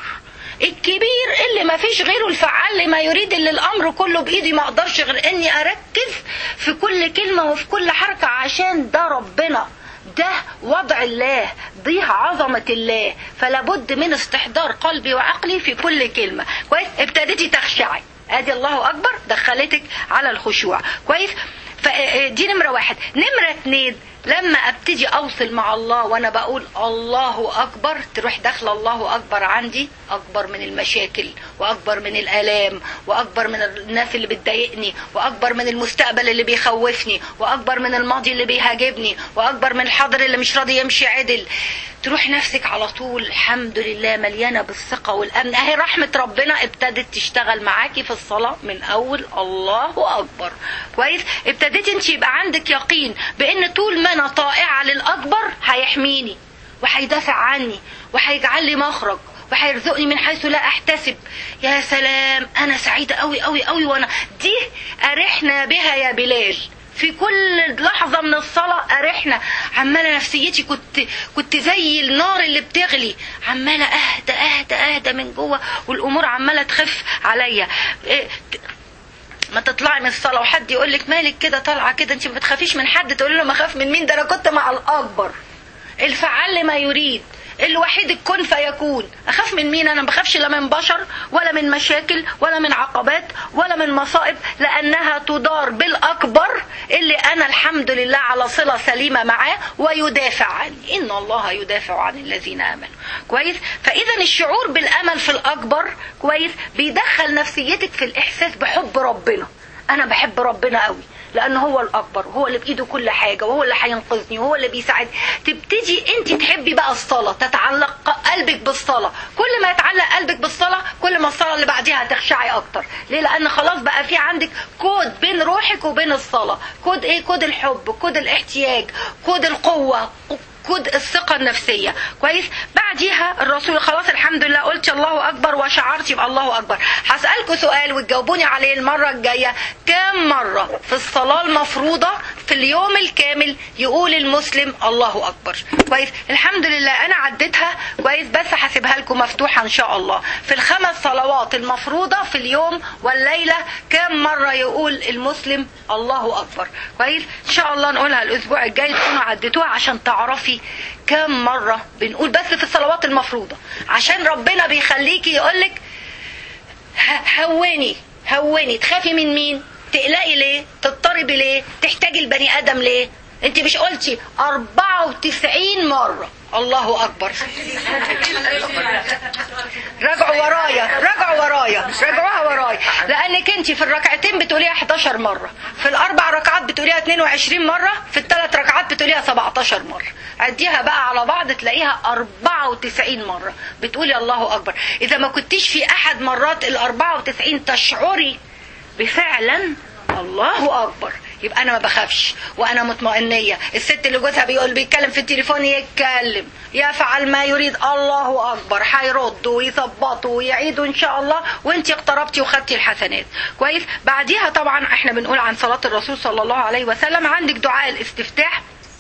الكبير اللي ما فيش غيره الفعال لما يريد اللي الامر كله بايدي ما اقدرش غير اني اركز في كل كلمه وفي كل حركه عشان ده ربنا ده وضع الله دي عظمة الله فلا بد من استحضار قلبي وعقلي في كل كلمة كويس ابتديتي تخشعي ادي الله اكبر دخلتك على الخشوع كويس فدي نمرة واحد نمرة اتنين لما ابتدي اوصل مع الله وانا بقول الله اكبر تروح داخله الله اكبر عندي اكبر من المشاكل واكبر من الالام واكبر من الناس اللي بتضايقني واكبر من المستقبل اللي بيخوفني واكبر من الماضي اللي بيهاجمني واكبر من الحاضر اللي مش راضي يمشي عدل تروح نفسك على طول الحمد لله مليانه بالثقه والامن اهي رحمه ربنا ابتدت تشتغل معاكي في الصلاه من اول الله اكبر كويس ابتديتي انت يبقى عندك يقين بان طول ما انا طائعه للاكبر هيحميني وهيدافع عني وهيجعل لي مخرج وهيرزقني من حيث لا احتسب يا سلام انا سعيده قوي قوي قوي وانا دي ارحنا بها يا بلال في كل لحظه من الصلاه ارحنا عماله نفسيتي كنت كنت زي النار اللي بتغلي عماله اهدى اهدى اهدى من جوه والامور عماله تخف عليا إيه ما تطلعي من الصلاه وحد يقول لك مالك كده طالعه كده انت ما بتخافيش من حد تقولي له ما اخاف من مين ده انا كنت مع الاكبر الفعال لما يريد الوحيد الكن فيكون اخاف من مين انا ما بخافش لا من بشر ولا من مشاكل ولا من عقبات ولا من مصائب لانها تدار بالاكبر اللي انا الحمد لله على صله سليمه معاه ويدافع عني ان الله يدافع عن الذين امنوا كويس فاذا الشعور بالامل في الاكبر كويس بيدخل نفسيتك في الاحساس بحب ربنا انا بحب ربنا قوي لان هو الاكبر وهو اللي بايده كل حاجه وهو اللي هينقذني وهو اللي بيساعدني تبتدي انت تحبي بقى الصلاه تتعلق قلبك بالصلاه كل ما يتعلق قلبك بالصلاه كل ما الصلاه اللي بعديها هتخشعي اكتر ليه لان خلاص بقى في عندك كود بين روحك وبين الصلاه كود ايه كود الحب كود الاحتياج كود القوه كود الثقة النفسية كويس بعديها الرسول خلاص الحمد لله قلت الله أكبر وشعرت يبقى الله أكبر هسألكوا سؤال وتجاوبوني عليه المرة الجاية كم مرة في الصلاة المفروضة في اليوم الكامل يقول المسلم الله اكبر كويس الحمد لله انا عديتها كويس بس هسيبها لكم مفتوحه ان شاء الله في الخمس صلوات المفروضه في اليوم والليله كم مره يقول المسلم الله اكبر كويس ان شاء الله نقولها الاسبوع الجاي تكونوا عديتوها عشان تعرفي كم مره بنقول بس في الصلوات المفروضه عشان ربنا بيخليكي يقولك ه- هوني هوني تخافي من مين تقلقي ليه تضطربي ليه تحتاجي البني ادم ليه انت مش قلتي 94 مرة الله اكبر راجعوا ورايا راجعوا ورايا راجعوها ورايا لانك انت في الركعتين بتقوليها 11 مرة في الاربع ركعات بتقوليها 22 مرة في الثلاث ركعات بتقوليها 17 مرة عديها بقى على بعض تلاقيها 94 مرة بتقولي الله اكبر اذا ما كنتيش في احد مرات ال 94 تشعري بفعلا الله اكبر يبقى انا ما بخافش وانا مطمئنيه الست اللي جوزها بيقول بيتكلم في التليفون يتكلم يفعل ما يريد الله اكبر هيرد ويظبطه ويعيده ان شاء الله وانت اقتربتي وخدتي الحسنات كويس بعديها طبعا احنا بنقول عن صلاه الرسول صلى الله عليه وسلم عندك دعاء الاستفتاح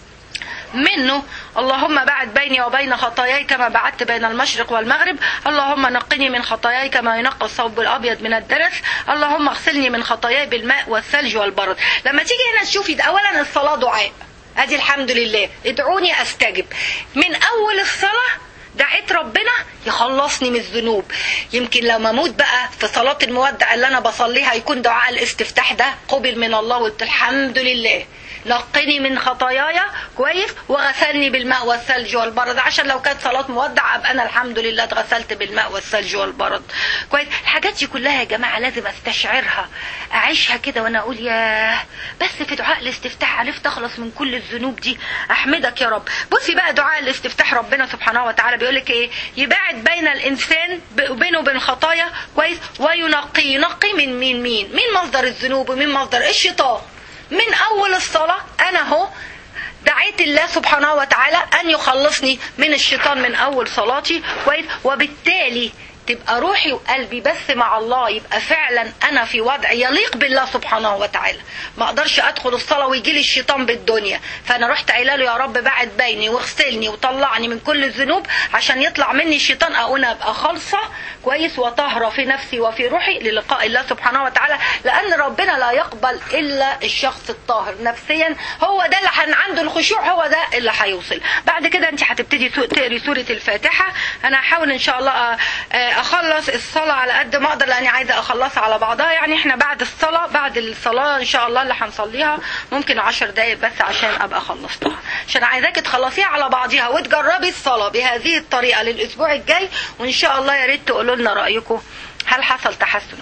منه اللهم بعد بيني وبين خطاياي كما بعدت بين المشرق والمغرب اللهم نقني من خطاياي كما ينقى الثوب الابيض من الدنس اللهم اغسلني من خطاياي بالماء والثلج والبرد لما تيجي هنا تشوفي ده اولا الصلاه دعاء ادي الحمد لله ادعوني استجب من اول الصلاه دعيت ربنا يخلصني من الذنوب يمكن لما اموت بقى في صلاه المودع اللي انا بصليها يكون دعاء الاستفتاح ده قبل من الله وقلت الحمد لله نقني من خطاياي كويس وغسلني بالماء والثلج والبرد عشان لو كانت صلاه مودع ابقى انا الحمد لله اتغسلت بالماء والثلج والبرد كويس الحاجات دي كلها يا جماعه لازم استشعرها اعيشها كده وانا اقول ياه بس في دعاء الاستفتاح عرفت اخلص من كل الذنوب دي احمدك يا رب بصي بقى دعاء الاستفتاح ربنا سبحانه وتعالى بيقول لك ايه يباعد بين الانسان وبينه وبين خطايا كويس وينقي ينقي من مين مين مين مصدر الذنوب ومين مصدر الشيطان من اول الصلاة انا اهو دعيت الله سبحانه وتعالى ان يخلصني من الشيطان من اول صلاتي كويس وبالتالي تبقى روحي وقلبي بس مع الله يبقى فعلا انا في وضع يليق بالله سبحانه وتعالى ما اقدرش ادخل الصلاه ويجي لي الشيطان بالدنيا فانا رحت قايله له يا رب بعد بيني واغسلني وطلعني من كل الذنوب عشان يطلع مني الشيطان او انا ابقى خالصه كويس وطاهره في نفسي وفي روحي للقاء الله سبحانه وتعالى لان ربنا لا يقبل الا الشخص الطاهر نفسيا هو ده اللي حن عنده الخشوع هو ده اللي هيوصل بعد كده انت هتبتدي سو- تقري سوره الفاتحه انا هحاول ان شاء الله آه، آه، اخلص الصلاه على قد ما اقدر لاني عايزه اخلصها على بعضها يعني احنا بعد الصلاه بعد الصلاه ان شاء الله اللي هنصليها ممكن عشر دقايق بس عشان ابقى خلصتها عشان عايزاكي تخلصيها على بعضها وتجربي الصلاه بهذه الطريقه للاسبوع الجاي وان شاء الله يا ريت تقولوا لنا رايكم هل حصل تحسن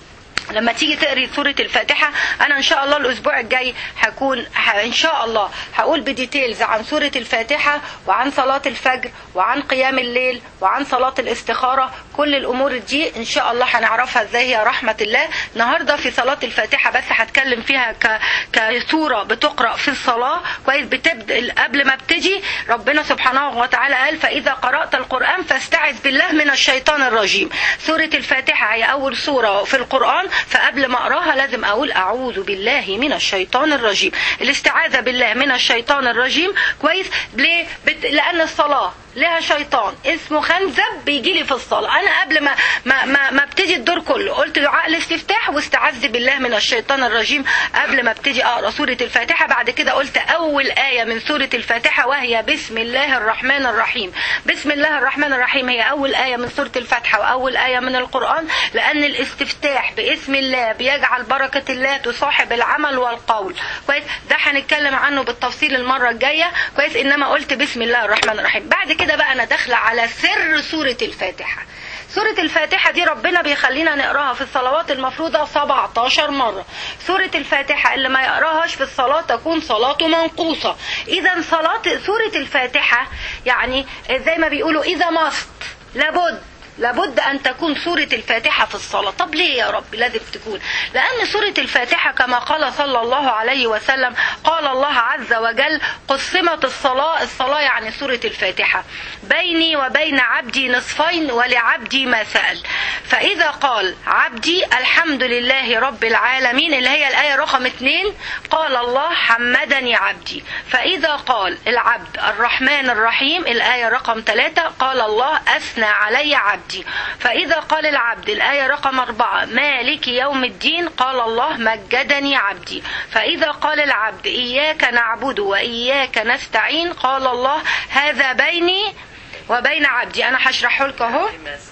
لما تيجي تقري سورة الفاتحة أنا إن شاء الله الأسبوع الجاي هكون ح... إن شاء الله هقول بديتيلز عن سورة الفاتحة وعن صلاة الفجر وعن قيام الليل وعن صلاة الاستخارة كل الأمور دي إن شاء الله هنعرفها إزاي هي رحمة الله النهاردة في صلاة الفاتحة بس هتكلم فيها ك... كسورة بتقرأ في الصلاة كويس بتبدأ قبل ما ابتدي ربنا سبحانه وتعالى قال فإذا قرأت القرآن فاستعذ بالله من الشيطان الرجيم سورة الفاتحة هي أول سورة في القرآن فقبل ما اقراها لازم اقول اعوذ بالله من الشيطان الرجيم الاستعاذه بالله من الشيطان الرجيم كويس ليه بت... لان الصلاه لها شيطان اسمه خنزب بيجي لي في الصلاه انا قبل ما ما ما, ما ابتدي الدور كله قلت دعاء الاستفتاح واستعذ بالله من الشيطان الرجيم قبل ما ابتدي اقرا سوره الفاتحه بعد كده قلت اول ايه من سوره الفاتحه وهي بسم الله الرحمن الرحيم بسم الله الرحمن الرحيم هي اول ايه من سوره الفاتحه واول ايه من القران لان الاستفتاح باسم الله بيجعل بركه الله تصاحب العمل والقول كويس ده هنتكلم عنه بالتفصيل المره الجايه كويس انما قلت بسم الله الرحمن الرحيم بعد كده بقى انا داخله على سر سوره الفاتحه سورة الفاتحة دي ربنا بيخلينا نقراها في الصلوات المفروضة 17 مرة سورة الفاتحة اللي ما يقراهاش في الصلاة تكون صلاته منقوصة إذا صلاة سورة الفاتحة يعني زي ما بيقولوا إذا مست لابد لابد ان تكون سورة الفاتحة في الصلاة طب ليه يا رب لازم تكون لان سورة الفاتحة كما قال صلى الله عليه وسلم قال الله عز وجل قسمت الصلاة الصلاة يعني سورة الفاتحة بيني وبين عبدي نصفين ولعبدي ما سأل فإذا قال عبدي الحمد لله رب العالمين اللي هي الآية رقم اتنين قال الله حمدني عبدي فإذا قال العبد الرحمن الرحيم الآية رقم ثلاثة قال الله أثنى علي عبدي فإذا قال العبد الآية رقم أربعة مالك يوم الدين قال الله مجدني عبدي فإذا قال العبد إياك نعبد وإياك نستعين قال الله هذا بيني وبين عبدي أنا هشرحه لك أهو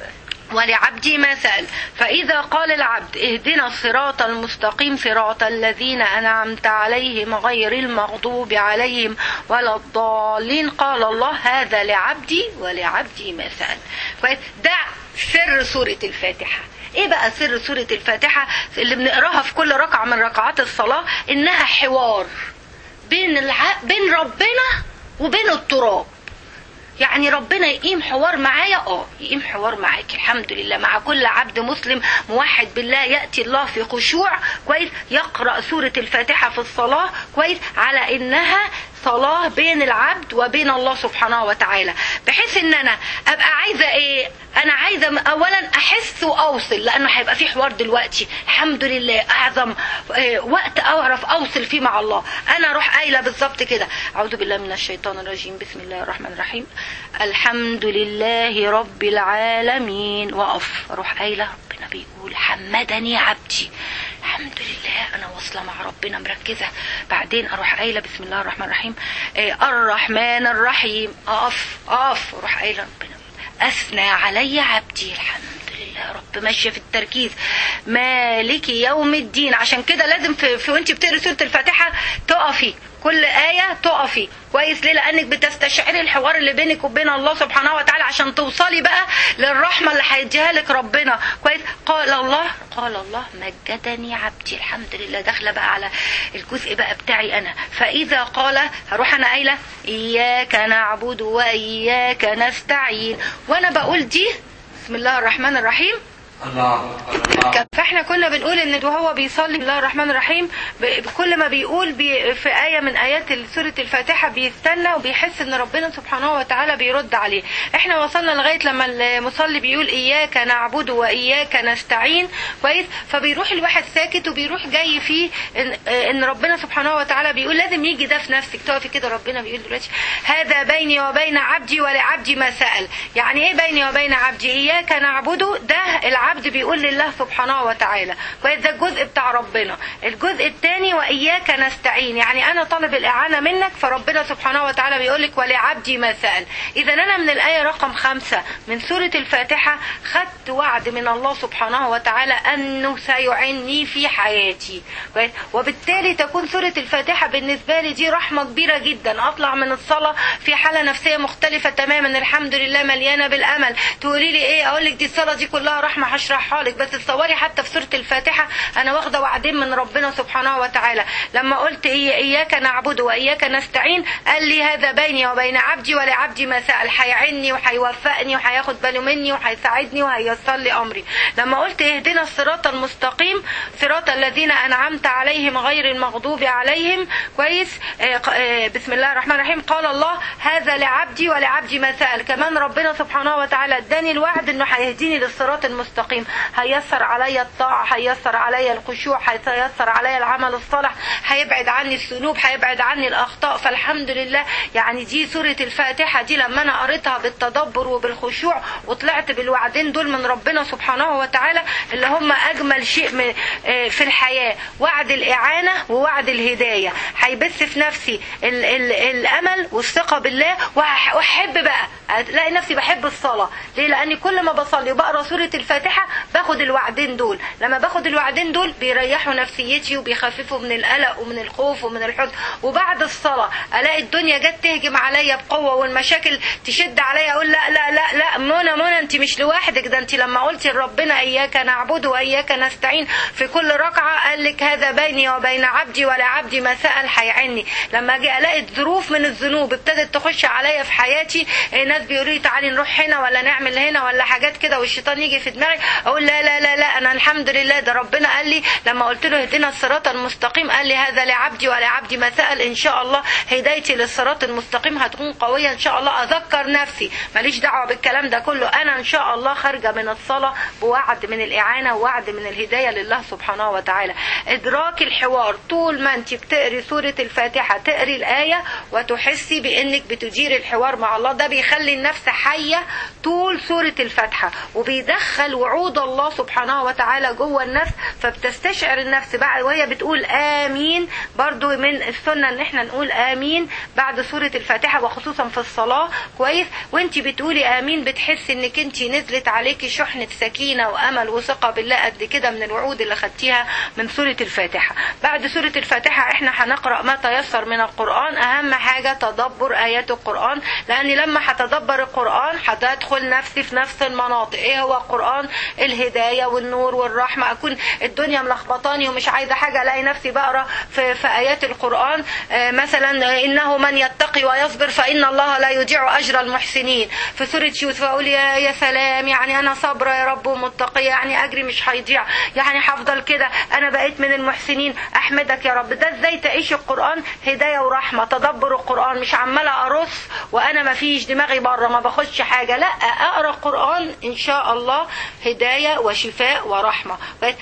ولعبدي ما سأل فإذا قال العبد اهدنا الصراط المستقيم صراط الذين أنعمت عليهم غير المغضوب عليهم ولا الضالين قال الله هذا لعبدي ولعبدي ما سأل كويس ده سر سورة الفاتحة ايه بقى سر سورة الفاتحة اللي بنقراها في كل ركعة من ركعات الصلاة انها حوار بين الع... بين ربنا وبين التراب يعني ربنا يقيم حوار معايا اه يقيم حوار معاك الحمد لله مع كل عبد مسلم موحد بالله ياتي الله في خشوع كويس يقرا سوره الفاتحه في الصلاه كويس على انها صلاه بين العبد وبين الله سبحانه وتعالى بحيث ان انا ابقى عايزه ايه انا عايزه اولا احس واوصل لانه هيبقى في حوار دلوقتي الحمد لله اعظم آه، وقت اعرف اوصل فيه مع الله انا اروح قايله بالظبط كده اعوذ بالله من الشيطان الرجيم بسم الله الرحمن الرحيم الحمد لله رب العالمين واقف اروح قايله ربنا بيقول حمدني عبدي الحمد لله انا واصله مع ربنا مركزه بعدين اروح قايله بسم الله الرحمن الرحيم آه، الرحمن الرحيم اقف اقف اروح قايله ربنا أثنى علي عبدي الحمد لله رب ماشية في التركيز مالك يوم الدين عشان كده لازم في, في وانت بتقري سورة الفاتحة تقفي كل آية تقفي كويس ليه لأنك بتستشعري الحوار اللي بينك وبين الله سبحانه وتعالى عشان توصلي بقى للرحمة اللي هيديها لك ربنا كويس قال الله قال الله مجدني عبدي الحمد لله داخلة بقى على الجزء بقى بتاعي أنا فإذا قال هروح أنا قايلة إياك نعبد وإياك نستعين وأنا بقول دي بسم الله الرحمن الرحيم الله الله فاحنا كنا بنقول ان وهو بيصلي بسم الله الرحمن الرحيم ب- كل ما بيقول بي في آية من آيات سورة الفاتحة بيستنى وبيحس ان ربنا سبحانه وتعالى بيرد عليه احنا وصلنا لغاية لما المصلي بيقول اياك نعبد واياك نستعين كويس فبيروح الواحد ساكت وبيروح جاي فيه ان, ان ربنا سبحانه وتعالى بيقول لازم يجي ده في نفسك تقفي كده ربنا بيقول دلوقتي هذا بيني وبين عبدي ولعبدي ما سأل يعني ايه بيني وبين عبدي اياك نعبده ده العبد بيقول لله سبحانه وتعالى كويس ده الجزء بتاع ربنا الجزء الثاني واياك نستعين يعني انا طالب الاعانه منك فربنا سبحانه وتعالى بيقول لك ولعبدي ما سال اذا انا من الايه رقم خمسة من سوره الفاتحه خدت وعد من الله سبحانه وتعالى انه سيعني في حياتي كويس وبالتالي تكون سوره الفاتحه بالنسبه لي دي رحمه كبيره جدا اطلع من الصلاه في حاله نفسيه مختلفه تماما الحمد لله مليانه بالامل تقولي لي ايه اقول لك دي الصلاه دي كلها رحمه هشرحها لك بس تصوري حتى في سوره الفاتحه انا واخده وعدين من ربنا سبحانه وتعالى لما قلت إيه اياك نعبد واياك نستعين قال لي هذا بيني وبين عبدي ولعبدي ما سال هيعني وهيوفقني وهياخد باله مني وهيساعدني وهييسر لي امري لما قلت اهدنا الصراط المستقيم صراط الذين انعمت عليهم غير المغضوب عليهم كويس آه، آه، بسم الله الرحمن الرحيم قال الله هذا لعبدي ولعبدي ما سال كمان ربنا سبحانه وتعالى اداني الوعد انه هيهديني للصراط المستقيم هيسر عليا الطاعه هيسر عليا الخشوع هيسر عليا العمل الصالح هيبعد عني الذنوب هيبعد عني الاخطاء فالحمد لله يعني دي سوره الفاتحه دي لما انا قريتها بالتدبر وبالخشوع وطلعت بالوعدين دول من ربنا سبحانه وتعالى اللي هم اجمل شيء من آه، في الحياه وعد الاعانه ووعد الهدايه هيبث في نفسي ال ال الامل والثقه بالله وأح- واحب بقى الاقي نفسي بحب الصلاه ليه لاني كل ما بصلي وبقرا سوره الفاتحه الفاتحه باخد الوعدين دول لما باخد الوعدين دول بيريحوا نفسيتي وبيخففوا من القلق ومن الخوف ومن الحزن وبعد الصلاه الاقي الدنيا جت تهجم عليا بقوه والمشاكل تشد عليا اقول لا لا لا لا منى منى انت مش لوحدك ده انت لما قلتي لربنا اياك نعبد واياك نستعين في كل ركعه قال لك هذا بيني وبين عبدي ولا عبدي ما سال هيعني لما اجي الاقي ظروف من الذنوب ابتدت تخش عليا في حياتي إيه، ناس بيقولوا لي تعالي نروح هنا ولا نعمل هنا ولا حاجات كده والشيطان يجي في دماغي اقول لا لا لا لا انا الحمد لله ده ربنا قال لي لما قلت له اهدنا الصراط المستقيم قال لي هذا لعبدي ولعبدي ما سال ان شاء الله هدايتي للصراط المستقيم هتكون قويه ان شاء الله اذكر نفسي ماليش دعوه بالكلام ده كله انا ان شاء الله خارجه من الصلاه بوعد من الاعانه ووعد من الهدايه لله سبحانه وتعالى ادراك الحوار طول ما انت بتقري سوره الفاتحه تقري الايه وتحسي بانك بتدير الحوار مع الله ده بيخلي النفس حيه طول سوره الفاتحه وبيدخل وعود الله سبحانه وتعالى جوه النفس فبتستشعر النفس بعد وهي بتقول امين برضو من السنه ان احنا نقول امين بعد سوره الفاتحه وخصوصا في الصلاه كويس وانت بتقولي امين بتحسي انك انت نزلت عليكي شحنه سكينه وامل وثقه بالله قد كده من الوعود اللي خدتيها من سوره الفاتحه بعد سوره الفاتحه احنا هنقرا ما تيسر من القران اهم حاجه تدبر ايات القران لاني لما هتدبر القران هتدخل نفسي في نفس المناطق ايه هو القران الهدايه والنور والرحمه اكون الدنيا ملخبطاني ومش عايزه حاجه الاقي نفسي بقرا في, في ايات القران آه، مثلا آه، انه من يتقي ويصبر فان الله لا يضيع اجر المحسنين في سوره يوسف اقول يا يا سلام يعني انا صابره يا رب ومتقيه يعني اجري مش هيضيع يعني هفضل كده انا بقيت من المحسنين احمدك يا رب ده ازاي تعيش القران هدايه ورحمه تدبر القران مش عماله ارص وانا ما فيش دماغي بره ما باخدش حاجه لا اقرا القران ان شاء الله هدايه وشفاء ورحمه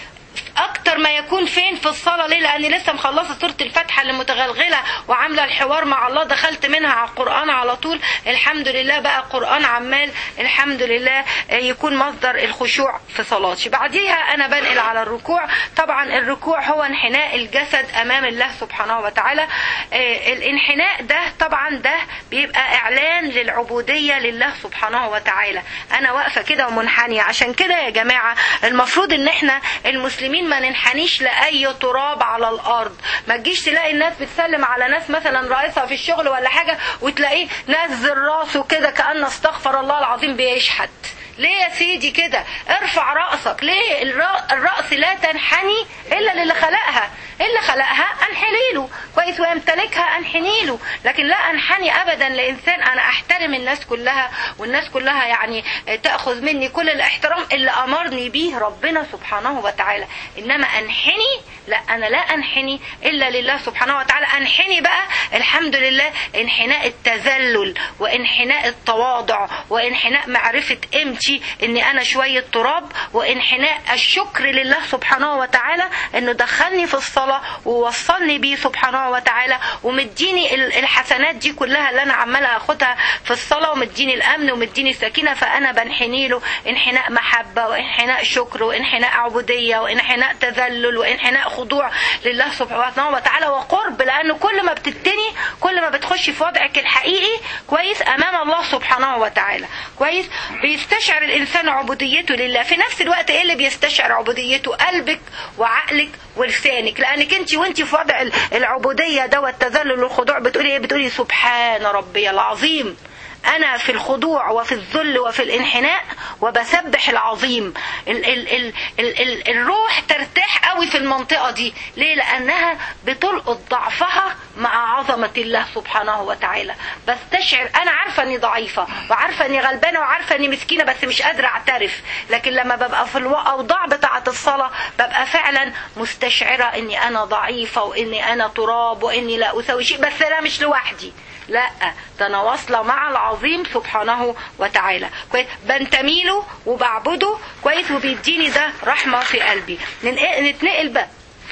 اكتر ما يكون فين في الصلاه ليه لاني لسه مخلصه سوره الفاتحه اللي متغلغله وعامله الحوار مع الله دخلت منها على القران على طول الحمد لله بقى القران عمال الحمد لله يكون مصدر الخشوع في صلاتي بعديها انا بنقل على الركوع طبعا الركوع هو انحناء الجسد امام الله سبحانه وتعالى آه، الانحناء ده طبعا ده بيبقى اعلان للعبوديه لله سبحانه وتعالى انا واقفه كده ومنحنيه عشان كده يا جماعه المفروض ان احنا المسلمين ما ننحنيش لاي تراب على الارض ما تجيش تلاقي الناس بتسلم على ناس مثلا رئيسها في الشغل ولا حاجه وتلاقيه نزل راسه كده كان استغفر الله العظيم بيشحت ليه يا سيدي كده ارفع رأسك ليه الرأ- الرأس لا تنحني إلا للي خلقها اللي خلقها انحني له كويس ويمتلكها انحني له لكن لا انحني ابدا لانسان انا احترم الناس كلها والناس كلها يعني تاخذ مني كل الاحترام اللي امرني به ربنا سبحانه وتعالى انما انحني لا انا لا انحني الا لله سبحانه وتعالى انحني بقى الحمد لله انحناء التذلل وانحناء التواضع وانحناء معرفه قيمتي اني انا شويه تراب وانحناء الشكر لله سبحانه وتعالى انه دخلني في الصلاه ووصلني بيه سبحانه وتعالى ومديني ال- الحسنات دي كلها اللي انا عماله اخدها في الصلاه ومديني الامن ومديني السكينه فانا بنحني له انحناء محبه وانحناء شكر وانحناء عبوديه وانحناء تذلل وانحناء خضوع لله سبحانه وتعالى وقرب لانه كل ما بتتني كل ما بتخش في وضعك الحقيقي كويس امام الله سبحانه وتعالى كويس بيستشعر الانسان عبوديته لله في نفس الوقت ايه اللي بيستشعر عبوديته قلبك وعقلك ولسانك لانك انت وانت في وضع ال- العبوديه ده والتذلل والخضوع بتقولي ايه بتقولي سبحان ربي العظيم انا في الخضوع وفي الذل وفي الانحناء وبسبح العظيم ال ال ال ال ال الروح ترتاح قوي في المنطقه دي ليه لانها بتلقط ضعفها مع عظمه الله سبحانه وتعالى بستشعر انا عارفه اني ضعيفه وعارفه اني غلبانه وعارفه اني مسكينه بس مش قادره اعترف لكن لما ببقى في الاوضاع بتاعه الصلاه ببقى فعلا مستشعره اني انا ضعيفه واني انا تراب واني لا اسوي شيء بس انا مش لوحدي لا ده انا واصله مع العظيم سبحانه وتعالى كويس بنتمي له وبعبده كويس وبيديني ده رحمه في قلبي ننق- نتنقل بقى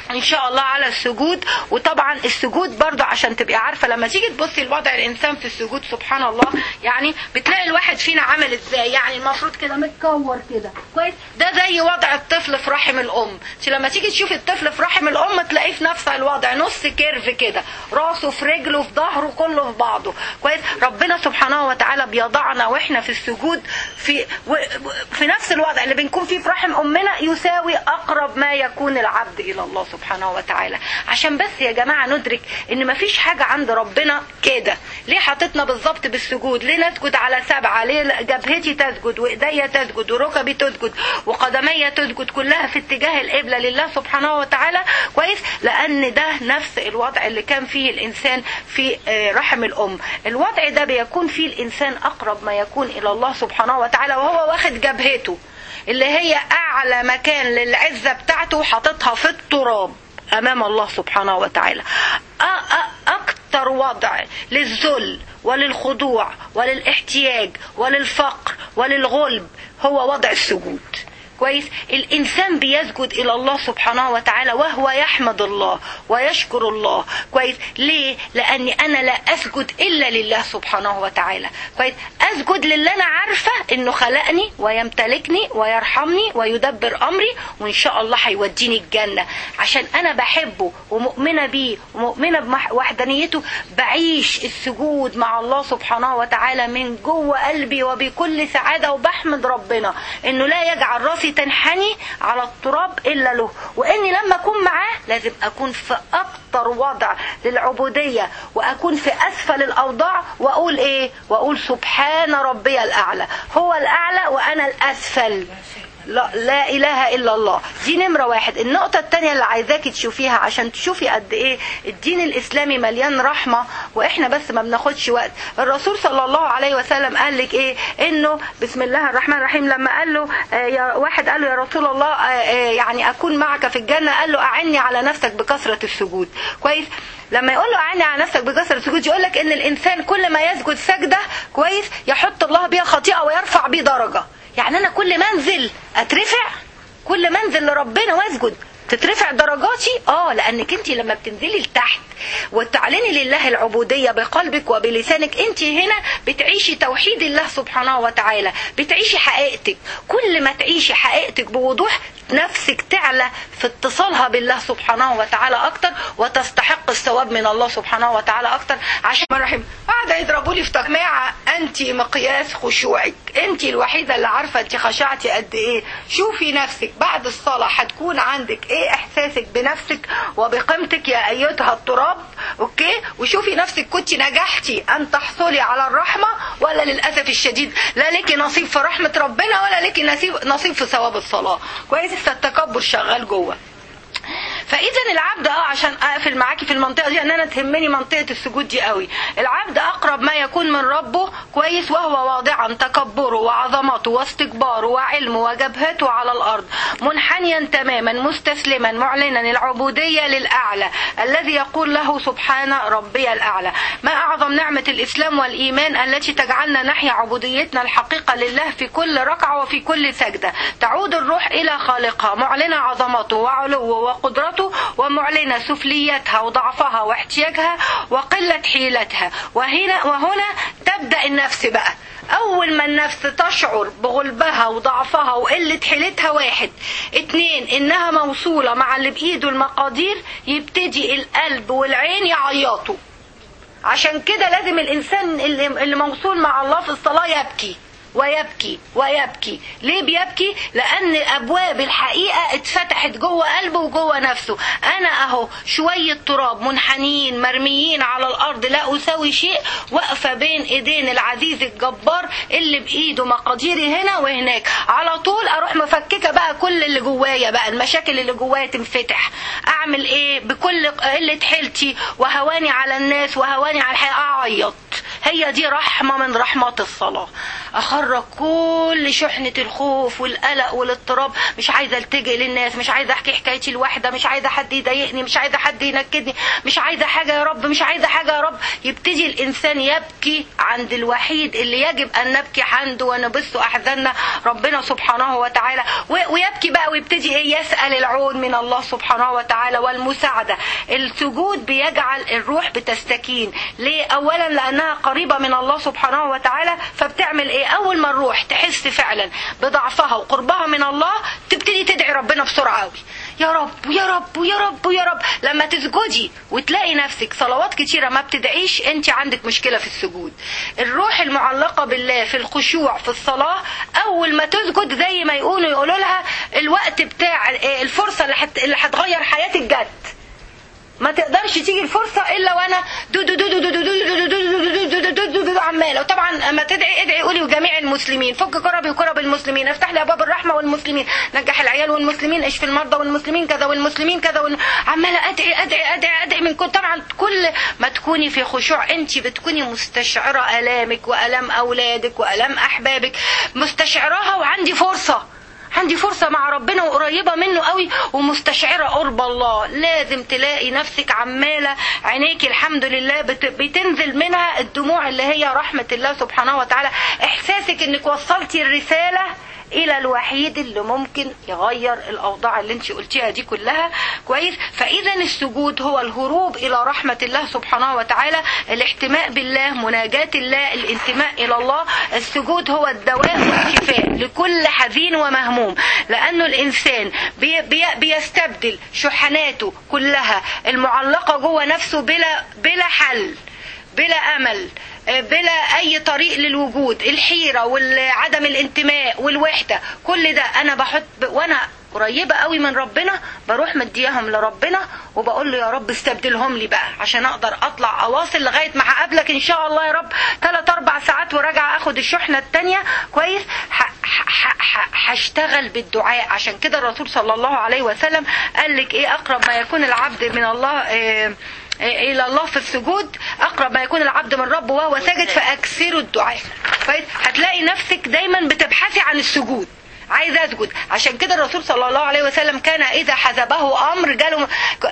ان شاء الله على السجود وطبعا السجود برضو عشان تبقي عارفه لما تيجي تبصي لوضع الانسان في السجود سبحان الله يعني بتلاقي الواحد فينا عامل ازاي يعني المفروض كده متكور كده كويس ده زي وضع الطفل في رحم الام انت لما تيجي تشوفي الطفل في رحم الام تلاقيه في نفس الوضع نص كيرف كده راسه في رجله في ظهره كله في بعضه كويس ربنا سبحانه وتعالى بيضعنا واحنا في السجود في و- في نفس الوضع اللي بنكون فيه في رحم امنا يساوي اقرب ما يكون العبد الى الله سبحانه وتعالى عشان بس يا جماعه ندرك ان مفيش حاجه عند ربنا كده ليه حاططنا بالظبط بالسجود ليه نسجد على سبعه ليه جبهتي تسجد وايديا تسجد وركبي تسجد وقدمي تسجد كلها في اتجاه القبله لله سبحانه وتعالى كويس لان ده نفس الوضع اللي كان فيه الانسان في آه، رحم الام الوضع ده بيكون فيه الانسان اقرب ما يكون الى الله سبحانه وتعالى وهو واخد جبهته اللي هي اعلى مكان للعزه بتاعته وحاططها في التراب امام الله سبحانه وتعالى أ- أ- اكتر وضع للذل وللخضوع وللاحتياج وللفقر وللغلب هو وضع السجود كويس الانسان بيسجد الى الله سبحانه وتعالى وهو يحمد الله ويشكر الله كويس ليه لاني انا لا اسجد الا لله سبحانه وتعالى كويس اسجد للي انا عارفه انه خلقني ويمتلكني ويرحمني ويدبر امري وان شاء الله هيوديني الجنه عشان انا بحبه ومؤمنه بيه ومؤمنه بوحدانيته بعيش السجود مع الله سبحانه وتعالى من جوه قلبي وبكل سعاده وبحمد ربنا انه لا يجعل راسي تنحني على التراب الا له واني لما اكون معاه لازم اكون في اكتر وضع للعبوديه واكون في اسفل الاوضاع واقول ايه واقول سبحان ربي الاعلى هو الاعلى وانا الاسفل لا, لا اله الا الله دي نمره واحد النقطه الثانيه اللي عايزاكي تشوفيها عشان تشوفي قد ايه الدين الاسلامي مليان رحمه واحنا بس ما بناخدش وقت الرسول صلى الله عليه وسلم قال لك ايه انه بسم الله الرحمن الرحيم لما قال له آه يا واحد قال له يا رسول الله آه آه يعني اكون معك في الجنه قال له اعني على نفسك بكثره السجود كويس لما يقول له اعني على نفسك بكثره السجود يقول لك ان الانسان كل ما يسجد سجده كويس يحط الله بها خطيئه ويرفع بيه درجه يعني انا كل ما انزل اترفع كل ما انزل لربنا واسجد تترفع درجاتي اه لانك انت لما بتنزلي لتحت وتعلني لله العبوديه بقلبك وبلسانك انت هنا بتعيشي توحيد الله سبحانه وتعالى بتعيشي حقيقتك كل ما تعيشي حقيقتك بوضوح نفسك تعلى في اتصالها بالله سبحانه وتعالى اكتر وتستحق الثواب من الله سبحانه وتعالى اكتر عشان رحم قاعده يضربوا لي في تجميعه انت مقياس خشوعك انت الوحيده اللي عارفه انت خشعتي قد ايه شوفي نفسك بعد الصلاه هتكون عندك ايه احساسك بنفسك وبقيمتك يا ايتها التراب اوكي وشوفي نفسك كنت نجحتي ان تحصلي على الرحمه ولا للاسف الشديد لا لك نصيب في رحمه ربنا ولا لك نصيب نصيب في ثواب الصلاه كويس التكبر شغال جوه فاذا العبد اه عشان اقفل معاكي في المنطقه دي ان انا تهمني منطقه السجود دي قوي العبد اقرب ما يكون من ربه كويس وهو واضعا تكبره وعظمته واستكباره وعلمه وجبهته على الارض منحنيا تماما مستسلما معلنا العبوديه للاعلى الذي يقول له سبحان ربي الاعلى ما اعظم نعمه الاسلام والايمان التي تجعلنا نحيا عبوديتنا الحقيقه لله في كل ركعه وفي كل سجده تعود الروح الى خالقها معلنه عظمته وعلوه وقدرته ومعلنة سفليتها وضعفها واحتياجها وقلة حيلتها وهنا وهنا تبدأ النفس بقى أول ما النفس تشعر بغلبها وضعفها وقلة حيلتها واحد اتنين إنها موصولة مع اللي بإيده المقادير يبتدي القلب والعين يعيطوا عشان كده لازم الإنسان اللي اللي موصول مع الله في الصلاة يبكي ويبكي ويبكي ليه بيبكي لان ابواب الحقيقه اتفتحت جوه قلبه وجوه نفسه انا اهو شويه تراب منحنيين مرميين على الارض لا اساوي شيء واقفه بين ايدين العزيز الجبار اللي بايده مقاديري هنا وهناك على طول اروح مفككه بقى كل اللي جوايا بقى المشاكل اللي جوايا تنفتح اعمل ايه بكل قله حيلتي وهواني على الناس وهواني على الحياه اعيط هي دي رحمة من رحمات الصلاة أخرج كل شحنة الخوف والقلق والاضطراب مش عايزة التجئ للناس مش عايزة أحكي حكايتي الواحدة مش عايزة حد يضايقني مش عايزة حد ينكدني مش عايزة حاجة يا رب مش عايزة حاجة يا رب يبتدي الإنسان يبكي عند الوحيد اللي يجب أن نبكي عنده ونبث أحزاننا ربنا سبحانه وتعالى و- ويبكي بقى ويبتدي إيه يسأل العون من الله سبحانه وتعالى والمساعدة السجود بيجعل الروح بتستكين ليه أولا لأنها قريبة من الله سبحانه وتعالى فبتعمل إيه أول ما الروح تحس فعلا بضعفها وقربها من الله تبتدي تدعي ربنا بسرعة قوي يا رب يا رب يا رب يا رب لما تسجدي وتلاقي نفسك صلوات كتيرة ما بتدعيش انت عندك مشكلة في السجود الروح المعلقة بالله في الخشوع في الصلاة اول ما تسجد زي ما يقولوا يقولوا لها الوقت بتاع اه، الفرصة اللي هت- اللي هتغير حياتك جت ما تقدرش تيجي الفرصة إلا وأنا دو دو دو دو دو دو دو دو دو دو دو دو دو دو دو عمالة وطبعا أما تدعي ادعي قولي وجميع المسلمين فك كربي وكرب المسلمين افتح لي أبواب الرحمة والمسلمين نجح العيال والمسلمين اشفي المرضى والمسلمين كذا والمسلمين كذا والم... عمالة أدعي أدعي أدعي أدعي من كل طبعا كل ما تكوني في خشوع أنت بتكوني مستشعرة آلامك وآلام أولادك وآلام أحبابك مستشعراها وعندي فرصة عندي فرصة مع ربنا وقريبة منه قوي ومستشعرة قرب الله لازم تلاقي نفسك عمالة عينيك الحمد لله بت- بتنزل منها الدموع اللي هي رحمة الله سبحانه وتعالى احساسك انك وصلتي الرسالة الى الوحيد اللي ممكن يغير الاوضاع اللي انت قلتيها دي كلها كويس فاذا السجود هو الهروب الى رحمه الله سبحانه وتعالى الاحتماء بالله مناجاه الله الانتماء الى الله السجود هو الدواء والشفاء لكل حزين ومهموم لانه الانسان بي بي بيستبدل شحناته كلها المعلقه جوه نفسه بلا بلا حل بلا امل بلا اي طريق للوجود الحيره وعدم الانتماء والوحده كل ده انا بحط وانا قريبه قوي من ربنا بروح مديهم لربنا وبقول له يا رب استبدلهم لي بقى عشان اقدر اطلع اواصل لغايه ما هقابلك ان شاء الله يا رب ثلاث اربع ساعات وراجع اخد الشحنه الثانيه كويس ح- ح- ح- ح- هشتغل بالدعاء عشان كده الرسول صلى الله عليه وسلم قال لك ايه اقرب ما يكون العبد من الله إيه الى الله في السجود اقرب ما يكون العبد من ربه وهو ساجد فاكثروا الدعاء كويس هتلاقي نفسك دايما بتبحثي عن السجود عايزه اسجد عشان كده الرسول صلى الله عليه وسلم كان اذا حزبه امر جاله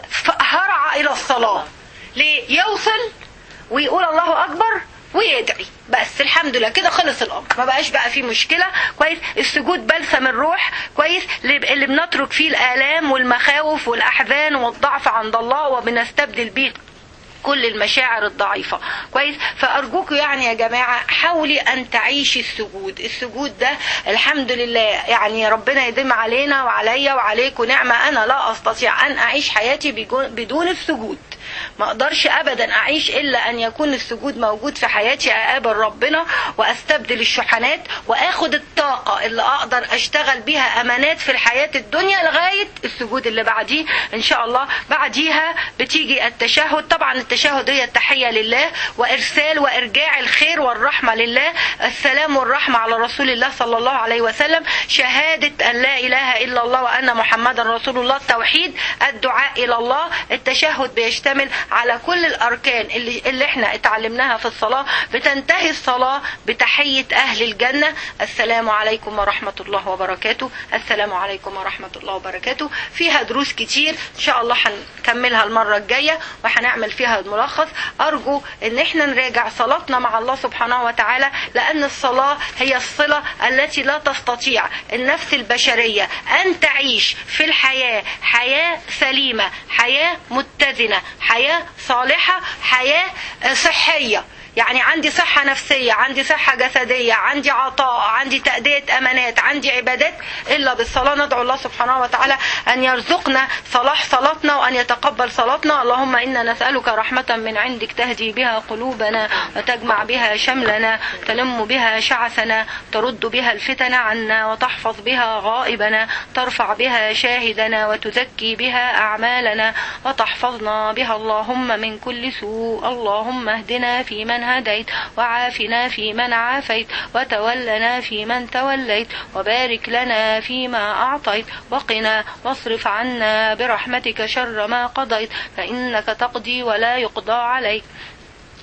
هرع الى الصلاه ليه يوصل ويقول الله اكبر ويدعي بس الحمد لله كده خلص الامر ما بقاش بقى فيه مشكله كويس السجود بلسم الروح كويس اللي اللي بنترك فيه الالام والمخاوف والاحزان والضعف عند الله وبنستبدل بيه كل المشاعر الضعيفة كويس فأرجوكوا يعني يا جماعة حاولي أن تعيشي السجود السجود ده الحمد لله يعني ربنا يديم علينا وعليا وعليكم نعمة أنا لا أستطيع أن أعيش حياتي بجو- بدون السجود ما اقدرش ابدا اعيش الا ان يكون السجود موجود في حياتي اقابل ربنا واستبدل الشحنات واخد الطاقه اللي اقدر اشتغل بيها امانات في الحياه الدنيا لغايه السجود اللي بعديه ان شاء الله بعديها بتيجي التشهد طبعا التشهد هي التحيه لله وارسال وارجاع الخير والرحمه لله السلام والرحمه على رسول الله صلى الله عليه وسلم شهاده ان لا اله الا الله وان محمدا رسول الله التوحيد الدعاء الى الله التشهد بيشتمل على كل الاركان اللي, اللي احنا اتعلمناها في الصلاه بتنتهي الصلاه بتحيه اهل الجنه السلام عليكم ورحمه الله وبركاته السلام عليكم ورحمه الله وبركاته فيها دروس كتير ان شاء الله هنكملها المره الجايه وهنعمل فيها الملخص ارجو ان احنا نراجع صلاتنا مع الله سبحانه وتعالى لان الصلاه هي الصله التي لا تستطيع النفس البشريه ان تعيش في الحياه حياه سليمه حياه متزنه حياه صالحه حياه آه، صحيه يعني عندي صحة نفسية عندي صحة جسدية عندي عطاء عندي تأدية أمانات عندي عبادات إلا بالصلاة ندعو الله سبحانه وتعالى أن يرزقنا صلاح صلاتنا وأن يتقبل صلاتنا اللهم إنا نسألك رحمة من عندك تهدي بها قلوبنا وتجمع بها شملنا تلم بها شعثنا ترد بها الفتن عنا وتحفظ بها غائبنا ترفع بها شاهدنا وتزكي بها أعمالنا وتحفظنا بها اللهم من كل سوء اللهم اهدنا فيمن هديت وعافنا فيمن عافيت وتولنا فيمن توليت وبارك لنا فيما أعطيت وقنا واصرف عنا برحمتك شر ما قضيت فإنك تقضي ولا يقضى عليك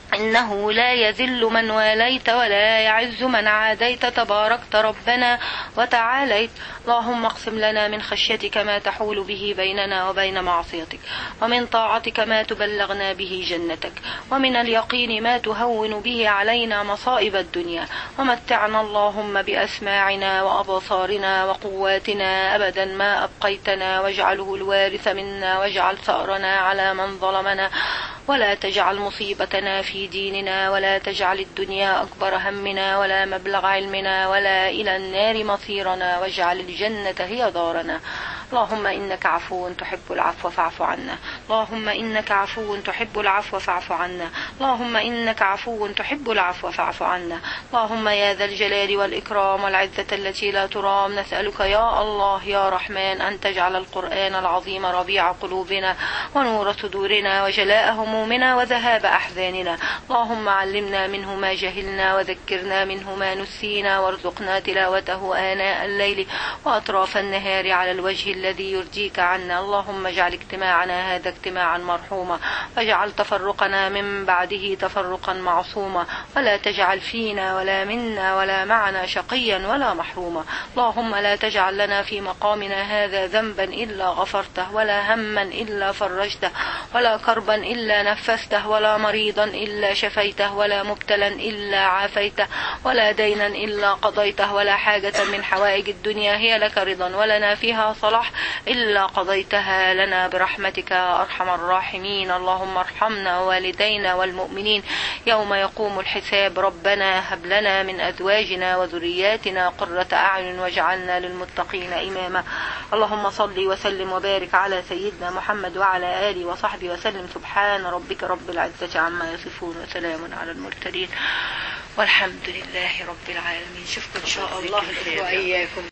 إنه لا يذل من واليت ولا يعز من عاديت تباركت ربنا وتعاليت اللهم اقسم لنا من خشيتك ما تحول به بيننا وبين معصيتك ومن طاعتك ما تبلغنا به جنتك ومن اليقين ما تهون به علينا مصائب الدنيا ومتعنا اللهم بأسماعنا وأبصارنا وقواتنا أبدا ما أبقيتنا واجعله الوارث منا واجعل ثأرنا على من ظلمنا ولا تجعل مصيبتنا في ديننا ولا تجعل الدنيا أكبر همنا ولا مبلغ علمنا ولا إلى النار مصيرنا واجعل الجنة هي دارنا اللهم إنك عفو تحب العفو فاعف عنا اللهم إنك عفو تحب العفو فاعف عنا اللهم إنك عفو تحب العفو فاعف عنا اللهم يا ذا الجلال والإكرام والعزة التي لا ترام نسألك يا الله يا رحمن أن تجعل القرآن العظيم ربيع قلوبنا ونور صدورنا وجلاء همومنا وذهاب أحزاننا اللهم علمنا منه ما جهلنا وذكرنا منه ما نسينا وارزقنا تلاوته آناء الليل وأطراف النهار على الوجه الذي يرجيك عنا اللهم اجعل اجتماعنا هذا اجتماعا مرحوما واجعل تفرقنا من بعده تفرقا معصوما ولا تجعل فينا ولا منا ولا معنا شقيا ولا محروما اللهم لا تجعل لنا في مقامنا هذا ذنبا إلا غفرته ولا هما إلا فرجته ولا كربا إلا نفسته ولا مريضا إلا شفيته ولا مبتلا إلا عافيته ولا دينا إلا قضيته ولا حاجة من حوائج الدنيا هي لك رضا ولنا فيها صلاح إلا قضيتها لنا برحمتك يا أرحم الراحمين اللهم ارحمنا ووالدينا والمؤمنين يوم يقوم الحساب ربنا هب لنا من أزواجنا وذرياتنا قرة أعين واجعلنا للمتقين إماما اللهم صل وسلم وبارك على سيدنا محمد وعلى آله وصحبه وسلم سبحان ربك رب العزة عما يصفون وسلام على المرسلين والحمد لله رب العالمين شوفكم إن شاء الله الأسبوع إياكم